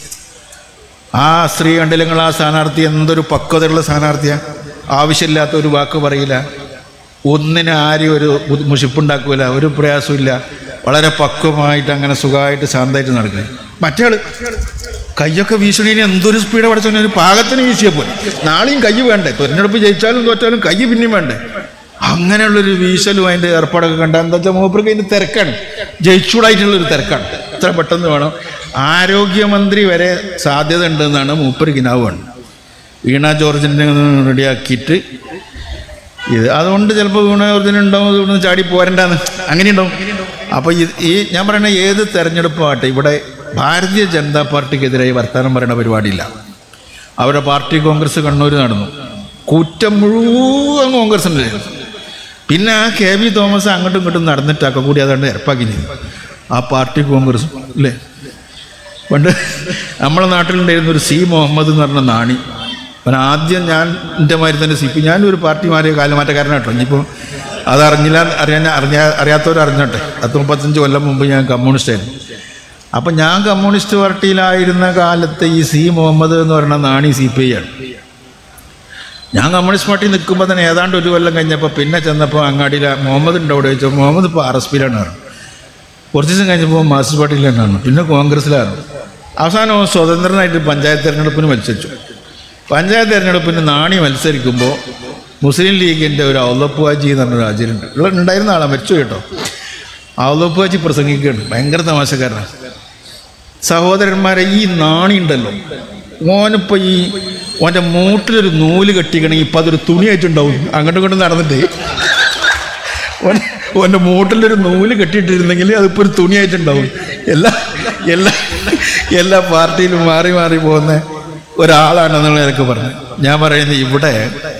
ആ സ്ത്രീ കണ്ടില്ലെങ്കിൽ ആ സ്ഥാനാർത്ഥി എന്തൊരു പക്വതയുള്ള സ്ഥാനാർത്ഥിയാണ് ആവശ്യമില്ലാത്ത ഒരു വാക്ക് പറയില്ല ഒന്നിനും ആരും ഒരു ബുദ്ധി- മുഷിപ്പുണ്ടാക്കൂല ഒരു പ്രയാസമില്ല വളരെ പക്വമായിട്ട് അങ്ങനെ സുഖമായിട്ട് ശാന്തമായിട്ട് നടക്കുക മറ്റേ ആള് കയ്യൊക്കെ വീശണീന് എന്തൊരു സ്പീഡ് പഠിച്ചു ഒരു പാകത്തിന് വീശിയ പോലെ നാളെയും കൈ വേണ്ടേ തെരഞ്ഞെടുപ്പ് ജയിച്ചാലും തോറ്റാലും കൈ പിന്നെയും വേണ്ടേ അങ്ങനെയുള്ളൊരു വീശലും അതിൻ്റെ ഏർപ്പാടൊക്കെ കണ്ട എന്താ വെച്ചാൽ മൂപ്പർക്ക് അതിൻ്റെ തിരക്കാണ് ജയിച്ചൂടായിട്ടുള്ളൊരു തിരക്കാണ് ഇത്ര പെട്ടെന്ന് വേണം ആരോഗ്യമന്ത്രി വരെ സാധ്യത ഉണ്ടെന്നാണ് മൂപ്പർ കിനാവ് വേണ്ടത് വീണ ജോർജിനെ റെഡിയാക്കിയിട്ട് ഇത് അതുകൊണ്ട് ചിലപ്പോൾ വീണ ജോർജിന് ഉണ്ടാവും ഇവിടുന്ന് ചാടി പോരണ്ടാന്ന് അങ്ങനെ ഉണ്ടാവും അപ്പോൾ ഇത് ഈ ഞാൻ പറയുന്ന ഏത് തെരഞ്ഞെടുപ്പാകട്ടെ ഇവിടെ ഭാരതീയ ജനതാ പാർട്ടിക്കെതിരായി വർത്തമാനം പറയുന്ന പരിപാടിയില്ല അവരുടെ പാർട്ടി കോൺഗ്രസ് കണ്ണൂർ നടന്നു കുറ്റം മുഴുവൻ കോൺഗ്രസിൻ്റെ പിന്നെ ആ കെ വി തോമസ് അങ്ങോട്ടും ഇങ്ങോട്ടും നടന്നിട്ടൊക്കെ കൂടി അതുകൊണ്ട് ഇറപ്പാക്കി ആ പാർട്ടി കോൺഗ്രസ് അല്ലേ പണ്ട് നമ്മളെ നാട്ടിലുണ്ടായിരുന്ന ഒരു സി മുഹമ്മദ് എന്ന് പറഞ്ഞ നാണി അവൻ ആദ്യം ഞാൻ എൻ്റെ മാതിരി തന്നെ സി പി ഞാനൊരു പാർട്ടി മാറിയ കാലമാറ്റക്കാരനാട്ടോ ഇനിയിപ്പോൾ അതറിഞ്ഞില്ല അറിയാൻ അറിഞ്ഞാ അറിയാത്തവർ അറിഞ്ഞോട്ടെ പത്ത് മുപ്പത്തഞ്ച് കൊല്ലം മുമ്പ് ഞാൻ കമ്മ്യൂണിസ്റ്റായിരുന്നു അപ്പം ഞാൻ കമ്മ്യൂണിസ്റ്റ് പാർട്ടിയിലായിരുന്ന കാലത്ത് ഈ സി മുഹമ്മദ് എന്ന് പറയുന്ന നാണി സി പി ഐ ആണ് ഞാൻ കമ്മ്യൂണിസ്റ്റ് പാർട്ടി നിൽക്കുമ്പോൾ തന്നെ ഏതാണ്ട് ഒരു കൊല്ലം കഴിഞ്ഞപ്പോൾ പിന്നെ ചെന്നപ്പോൾ അങ്ങാടിയിൽ മുഹമ്മദ് ഉണ്ട് അവിടെ ചോദിച്ചു മുഹമ്മദ് ഇപ്പോൾ ആർ എസ് പിയിലാണ് പറഞ്ഞു കുറച്ച് ദിവസം കഴിഞ്ഞപ്പോൾ മാർക്സിസ്റ്റ് പാർട്ടിയിൽ തന്നെയാണ് പിന്നെ കോൺഗ്രസ്സിലാണ് അവസാനം അവൻ സ്വതന്ത്രനായിട്ട് പഞ്ചായത്ത് തെരഞ്ഞെടുപ്പിന് മത്സരിച്ചു പഞ്ചായത്ത് തെരഞ്ഞെടുപ്പിന് നാണി മത്സരിക്കുമ്പോൾ മുസ്ലിം ലീഗിൻ്റെ ഒരു ഔലപ്പ് ഹാജി എന്ന് പറഞ്ഞ രാജ്യമുണ്ട് ഉള്ള ഉണ്ടായിരുന്ന ആളാണ് മരിച്ചു കേട്ടോ ഔലപ്പ് ഹാജി പ്രസംഗിക്കുകയാണ് ഭയങ്കര തമാശക്കാരനാണ് സഹോദരന്മാരെ ഈ നാണി ഉണ്ടല്ലോ ഓനിപ്പോൾ ഈ ഓൻ്റെ മൂട്ടിലൊരു നൂല് കെട്ടിക്കണമെങ്കിൽ ഇപ്പം അതൊരു തുണിയായിട്ടുണ്ടാവും അങ്ങോട്ടും ഇങ്ങോട്ടും നടന്നിട്ട് ഓൻ ഓൻ്റെ മൂട്ടിലൊരു നൂല് കെട്ടിയിട്ടിരുന്നെങ്കിൽ അതിപ്പോൾ ഒരു തുണിയായിട്ടുണ്ടാവും എല്ലാ എല്ലാ എല്ലാ പാർട്ടിയിലും മാറി മാറി പോകുന്ന ഒരാളാണെന്നുള്ള എനിക്ക് പറഞ്ഞു ഞാൻ പറയുന്നത് ഇവിടെ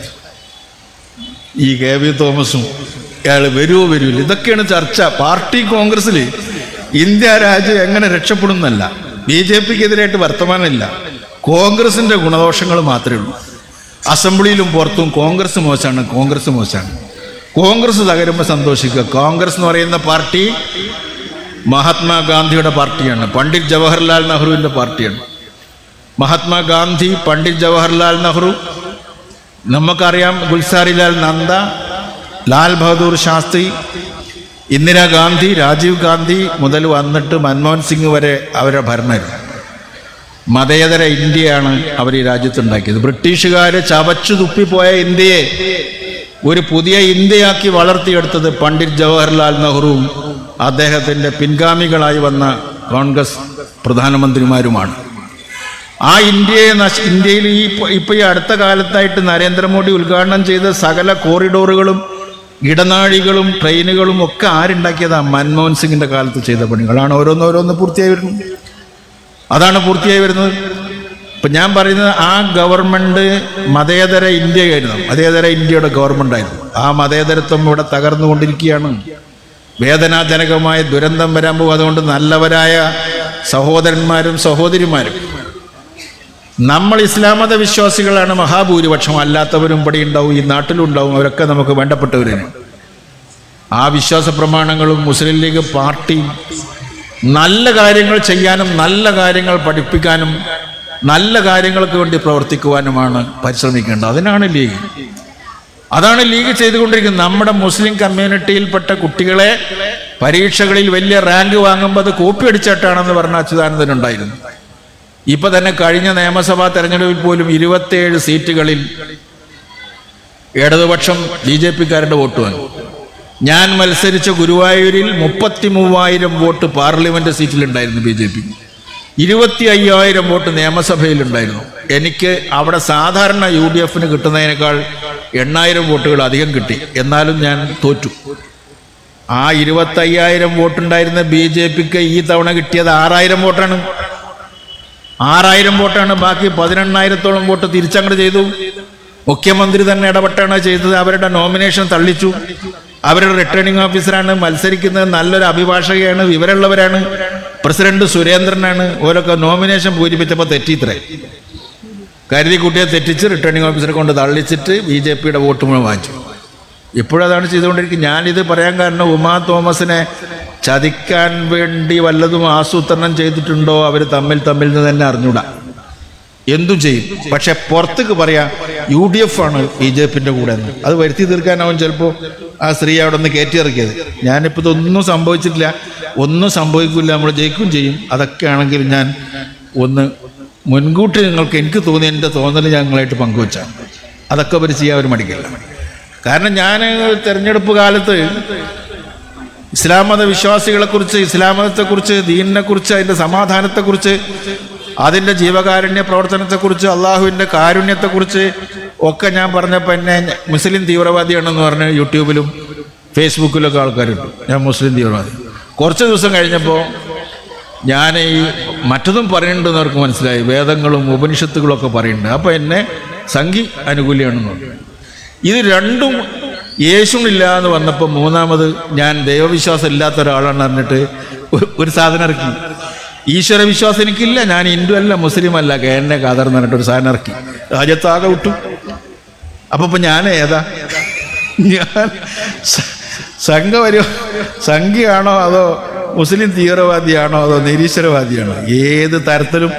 ഈ കെ വി തോമസും ഇയാൾ വരുമോ വരൂല്ല ഇതൊക്കെയാണ് ചർച്ച പാർട്ടി കോൺഗ്രസ്സിൽ ഇന്ത്യ രാജ്യം എങ്ങനെ രക്ഷപ്പെടുന്നല്ല ബി ജെ പിക്കെതിരായിട്ട് വർത്തമാനമില്ല കോൺഗ്രസിന്റെ ഗുണദോഷങ്ങൾ മാത്രമേ ഉള്ളൂ അസംബ്ലിയിലും പുറത്തും കോൺഗ്രസ് മോശമാണ് കോൺഗ്രസ് മോശമാണ് കോൺഗ്രസ് തകരുമ്പോൾ സന്തോഷിക്കുക കോൺഗ്രസ് എന്ന് പറയുന്ന പാർട്ടി മഹാത്മാഗാന്ധിയുടെ പാർട്ടിയാണ് പണ്ഡിറ്റ് ജവഹർലാൽ നെഹ്റുവിൻ്റെ പാർട്ടിയാണ് മഹാത്മാഗാന്ധി പണ്ഡിറ്റ് ജവഹർലാൽ നെഹ്റു നമുക്കറിയാം ഗുൽസാരിലാൽ നന്ദ ലാൽ ബഹദൂർ ശാസ്ത്രി ഇന്ദിരാഗാന്ധി രാജീവ് ഗാന്ധി മുതൽ വന്നിട്ട് മൻമോഹൻ സിംഗ് വരെ അവരുടെ ഭരണമായിരുന്നു മതേതര ഇന്ത്യയാണ് അവർ ഈ രാജ്യത്തുണ്ടാക്കിയത് ബ്രിട്ടീഷുകാർ ചവച്ചു തുപ്പിപ്പോയ ഇന്ത്യയെ ഒരു പുതിയ ഇന്ത്യയാക്കി വളർത്തിയെടുത്തത് പണ്ഡിറ്റ് ജവഹർലാൽ നെഹ്റുവും അദ്ദേഹത്തിൻ്റെ പിൻഗാമികളായി വന്ന കോൺഗ്രസ് പ്രധാനമന്ത്രിമാരുമാണ് ആ ഇന്ത്യയെ നശ ഇന്ത്യയിൽ ഈ ഇപ്പ- ഇപ്പൊ ഈ അടുത്ത കാലത്തായിട്ട് നരേന്ദ്രമോദി ഉദ്ഘാടനം ചെയ്ത സകല കോറിഡോറുകളും ഇടനാഴികളും ട്രെയിനുകളും ഒക്കെ ആരുണ്ടാക്കിയതാ മൻമോഹൻ സിംഗിന്റെ കാലത്ത് ചെയ്ത പണികളാണ് ഓരോന്നോരോന്ന് പൂർത്തിയായി വരുന്നത് അതാണ് പൂർത്തിയായി വരുന്നത് ഇപ്പം ഞാൻ പറയുന്നത് ആ ഗവൺമെൻറ് മതേതര ഇന്ത്യയായിരുന്നു മതേതര ഇന്ത്യയുടെ ഗവൺമെൻറ് ആയിരുന്നു ആ മതേതരത്വം ഇവിടെ തകർന്നുകൊണ്ടിരിക്കുകയാണ് വേദനാജനകമായ ദുരന്തം വരാൻ പോകും അതുകൊണ്ട് നല്ലവരായ സഹോദരന്മാരും സഹോദരിമാരും നമ്മൾ ഇസ്ലാം മത വിശ്വാസികളാണ് മഹാഭൂരിപക്ഷം അല്ലാത്തവരും ഇവിടെ ഉണ്ടാവും ഈ നാട്ടിലും ഉണ്ടാവും അവരൊക്കെ നമുക്ക് വേണ്ടപ്പെട്ടവരാണ് ആ വിശ്വാസ പ്രമാണങ്ങളും മുസ്ലിം ലീഗ് പാർട്ടിയും നല്ല കാര്യങ്ങൾ ചെയ്യാനും നല്ല കാര്യങ്ങൾ പഠിപ്പിക്കാനും നല്ല കാര്യങ്ങൾക്ക് വേണ്ടി പ്രവർത്തിക്കുവാനുമാണ് പരിശ്രമിക്കേണ്ടത് അതിനാണ് ലീഗ് അതാണ് ലീഗ് ചെയ്തുകൊണ്ടിരിക്കുന്നത് നമ്മുടെ മുസ്ലിം കമ്മ്യൂണിറ്റിയിൽപ്പെട്ട കുട്ടികളെ പരീക്ഷകളിൽ വലിയ റാങ്ക് വാങ്ങുമ്പോൾ അത് കോപ്പി അടിച്ചിട്ടാണെന്ന് പറഞ്ഞ അച്യുതാനന്ദൻ ഉണ്ടായിരുന്നു ഇപ്പൊ തന്നെ കഴിഞ്ഞ നിയമസഭാ തെരഞ്ഞെടുപ്പിൽ പോലും ഇരുപത്തിയേഴ് സീറ്റുകളിൽ ഇടതുപക്ഷം ബി ജെ പിക്കാരുടെ വോട്ട് വാങ്ങി ഞാൻ മത്സരിച്ച ഗുരുവായൂരിൽ മുപ്പത്തി മൂവായിരം വോട്ട് പാർലമെന്റ് സീറ്റിലുണ്ടായിരുന്നു ബി ജെ പി ഇരുപത്തി അയ്യായിരം വോട്ട് നിയമസഭയിലുണ്ടായിരുന്നു എനിക്ക് അവിടെ സാധാരണ യു ഡി എഫിന് കിട്ടുന്നതിനേക്കാൾ എണ്ണായിരം വോട്ടുകൾ അധികം കിട്ടി എന്നാലും ഞാൻ തോറ്റു ആ ഇരുപത്തി അയ്യായിരം വോട്ടുണ്ടായിരുന്ന ബി ജെ പിക്ക് ഈ തവണ കിട്ടിയത് ആറായിരം വോട്ടാണ് ആറായിരം വോട്ടാണ് ബാക്കി പതിനെണ്ണായിരത്തോളം വോട്ട് തിരിച്ചങ്ങോട്ട് ചെയ്തു മുഖ്യമന്ത്രി തന്നെ ഇടപെട്ടാണ് ചെയ്തത് അവരുടെ നോമിനേഷൻ തള്ളിച്ചു അവരുടെ റിട്ടേണിംഗ് ഓഫീസറാണ് മത്സരിക്കുന്നത് നല്ലൊരു അഭിഭാഷകയാണ് വിവരമുള്ളവരാണ് പ്രസിഡന്റ് സുരേന്ദ്രനാണ് ഓരൊക്കെ നോമിനേഷൻ പൂരിപ്പിച്ചപ്പോൾ തെറ്റിത്രേ കരുതി കുട്ടിയെ തെറ്റിച്ച് റിട്ടേണിംഗ് ഓഫീസറെ കൊണ്ട് തള്ളിച്ചിട്ട് ബി ജെ പിയുടെ വോട്ട് മുഴുവൻ വാങ്ങിച്ചു ഇപ്പോഴതാണ് ചെയ്തുകൊണ്ടിരിക്കുന്നത് ഞാനിത് പറയാൻ കാരണം ഉമാ തോമസിനെ ചതിക്കാൻ വേണ്ടി വല്ലതും ആസൂത്രണം ചെയ്തിട്ടുണ്ടോ അവർ തമ്മിൽ തമ്മിൽ നിന്ന് തന്നെ അറിഞ്ഞൂടാ എന്തും ചെയ്യും പക്ഷെ പുറത്തേക്ക് പറയാ യു ഡി എഫ് ആണ് ബി ജെ പിന്റെ കൂടെ എന്ന് അത് വരുത്തി തീർക്കാനാവും ചിലപ്പോൾ ആ സ്ത്രീ അവിടെ നിന്ന് കയറ്റിയിറക്കിയത് ഞാനിപ്പോൾ ഇതൊന്നും സംഭവിച്ചിട്ടില്ല ഒന്നും സംഭവിക്കില്ല നമ്മൾ ജയിക്കും ചെയ്യും അതൊക്കെ ആണെങ്കിൽ ഞാൻ ഒന്ന് മുൻകൂട്ടി നിങ്ങൾക്ക് എനിക്ക് തോന്നിയ എൻ്റെ തോന്നൽ ഞങ്ങളായിട്ട് പങ്കുവച്ചാണ് അതൊക്കെ അവർ ചെയ്യാൻ അവർ മടിക്കില്ല കാരണം ഞാൻ തെരഞ്ഞെടുപ്പ് കാലത്ത് ഇസ്ലാം മത വിശ്വാസികളെക്കുറിച്ച് ഇസ്ലാം മതത്തെക്കുറിച്ച് ദീനിനെക്കുറിച്ച് അതിൻ്റെ സമാധാനത്തെക്കുറിച്ച് അതിൻ്റെ ജീവകാരുണ്യ പ്രവർത്തനത്തെക്കുറിച്ച് അള്ളാഹുവിൻ്റെ കാരുണ്യത്തെക്കുറിച്ച് ഒക്കെ ഞാൻ പറഞ്ഞപ്പോൾ എന്നെ മുസ്ലിം തീവ്രവാദിയാണെന്ന് പറഞ്ഞ് യൂട്യൂബിലും ഫേസ്ബുക്കിലൊക്കെ ആൾക്കാരുണ്ട് ഞാൻ മുസ്ലിം തീവ്രവാദി കുറച്ച് ദിവസം കഴിഞ്ഞപ്പോൾ ഞാൻ ഈ മറ്റതും പറയുന്നുണ്ടെന്ന് അവർക്ക് മനസ്സിലായി വേദങ്ങളും ഉപനിഷത്തുകളും ഒക്കെ പറയുന്നുണ്ട് അപ്പോൾ എന്നെ സംഘി അനുകൂലിയാണെന്ന് പറഞ്ഞു ഇത് രണ്ടും യേശുണില്ല എന്ന് വന്നപ്പോൾ മൂന്നാമത് ഞാൻ ദൈവവിശ്വാസം ഇല്ലാത്ത ഒരാളാണ് പറഞ്ഞിട്ട് ഒരു- ഒരു സാധനം ഇറക്കി ഈശ്വര വിശ്വാസം എനിക്കില്ല ഞാൻ ഹിന്ദു അല്ല മുസ്ലിം അല്ല എന്നെ കാതർന്ന് പറഞ്ഞിട്ട് ഒരു സാധനം ഇറക്കി രാജ്യത്താകെ വിട്ടു അപ്പൊ ഇപ്പൊ ഞാൻ ഏതാ ഞാൻ സ- സംഘപരി സംഘിയാണോ അതോ മുസ്ലിം തീവ്രവാദിയാണോ അതോ നിരീശ്വരവാദിയാണോ ഏത് തരത്തിലും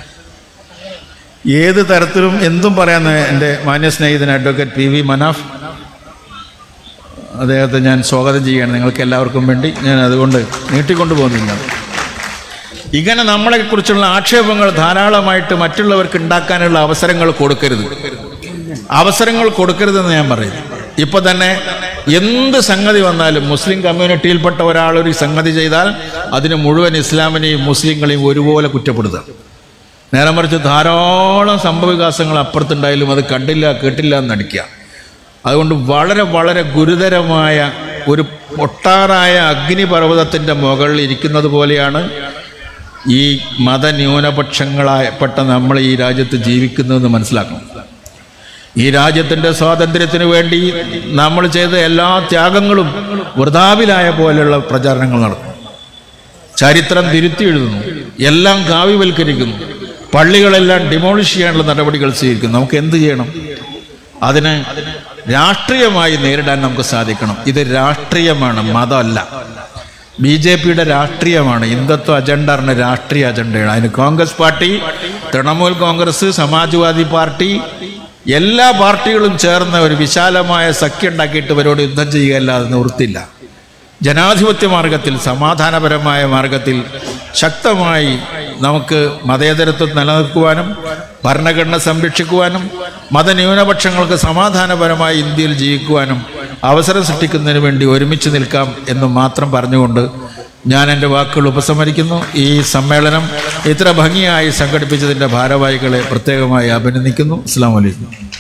ഏത് തരത്തിലും എന്തും പറയാന്ന് എൻ്റെ മാന്യ സ്നേഹിതൻ അഡ്വക്കേറ്റ് പി വി മനാഫ് അദ്ദേഹത്തെ ഞാൻ സ്വാഗതം ചെയ്യുകയാണ് നിങ്ങൾക്ക് എല്ലാവർക്കും വേണ്ടി ഞാൻ അതുകൊണ്ട് നീട്ടിക്കൊണ്ടു പോകുന്നില്ല ഇങ്ങനെ നമ്മളെ കുറിച്ചുള്ള ആക്ഷേപങ്ങൾ ധാരാളമായിട്ട് മറ്റുള്ളവർക്ക് ഉണ്ടാക്കാനുള്ള അവസരങ്ങൾ കൊടുക്കരുത് അവസരങ്ങൾ കൊടുക്കരുതെന്ന് ഞാൻ പറയും ഇപ്പൊ തന്നെ എന്ത് സംഗതി വന്നാലും മുസ്ലിം കമ്മ്യൂണിറ്റിയിൽപ്പെട്ട ഒരാൾ ഒരു സംഗതി ചെയ്താൽ അതിന് മുഴുവൻ ഇസ്ലാമിനെയും മുസ്ലിങ്ങളെയും ഒരുപോലെ കുറ്റപ്പെടുത്തുക നേരെ മറിച്ച് ധാരാളം സംഭവവികാസങ്ങൾ അപ്പുറത്തുണ്ടായാലും അത് കണ്ടില്ല കേട്ടില്ല എന്ന് നടിക്കുക അതുകൊണ്ട് വളരെ വളരെ ഗുരുതരമായ ഒരു പൊട്ടാറായ അഗ്നിപർവ്വതത്തിൻ്റെ മുകളിൽ ഇരിക്കുന്നത് പോലെയാണ് ഈ മതന്യൂനപക്ഷങ്ങളായപ്പെട്ട നമ്മൾ ഈ രാജ്യത്ത് ജീവിക്കുന്നതെന്ന് മനസ്സിലാക്കണം ഈ രാജ്യത്തിൻ്റെ സ്വാതന്ത്ര്യത്തിന് വേണ്ടി നമ്മൾ ചെയ്ത എല്ലാ ത്യാഗങ്ങളും വൃതാവിലായ പോലെയുള്ള പ്രചാരണങ്ങൾ നടത്തുന്നു ചരിത്രം തിരുത്തി എഴുതുന്നു എല്ലാം കാവ്യവൽക്കരിക്കുന്നു പള്ളികളെല്ലാം ഡിമോളിഷ് ചെയ്യാനുള്ള നടപടികൾ സ്വീകരിക്കുന്നു നമുക്ക് എന്ത് ചെയ്യണം അതിന് രാഷ്ട്രീയമായി നേരിടാൻ നമുക്ക് സാധിക്കണം ഇത് രാഷ്ട്രീയമാണ് മതമല്ല ബി ജെ പിയുടെ രാഷ്ട്രീയമാണ് ഹിന്ദുത്വ അജണ്ട പറഞ്ഞ രാഷ്ട്രീയ അജണ്ടയാണ് അതിന് കോൺഗ്രസ് പാർട്ടി തൃണമൂൽ കോൺഗ്രസ് സമാജ്വാദി പാർട്ടി എല്ലാ പാർട്ടികളും ചേർന്ന് ഒരു വിശാലമായ സഖ്യം ഉണ്ടാക്കിയിട്ട് ഇവരോട് യുദ്ധം ചെയ്യുകയല്ലാതെ നിവൃത്തില്ല ജനാധിപത്യ മാർഗത്തിൽ സമാധാനപരമായ മാർഗത്തിൽ ശക്തമായി നമുക്ക് മതേതരത്വം നിലനിർത്തുവാനും ഭരണഘടന സംരക്ഷിക്കുവാനും മതന്യൂനപക്ഷങ്ങൾക്ക് സമാധാനപരമായി ഇന്ത്യയിൽ ജീവിക്കുവാനും അവസരം സൃഷ്ടിക്കുന്നതിന് വേണ്ടി ഒരുമിച്ച് നിൽക്കാം എന്ന് മാത്രം പറഞ്ഞുകൊണ്ട് ഞാൻ എൻ്റെ വാക്കുകൾ ഉപസംഹരിക്കുന്നു ഈ സമ്മേളനം ഇത്ര ഭംഗിയായി സംഘടിപ്പിച്ചതിൻ്റെ ഭാരവാഹികളെ പ്രത്യേകമായി അഭിനന്ദിക്കുന്നു അസ്സാം വലൈക്കും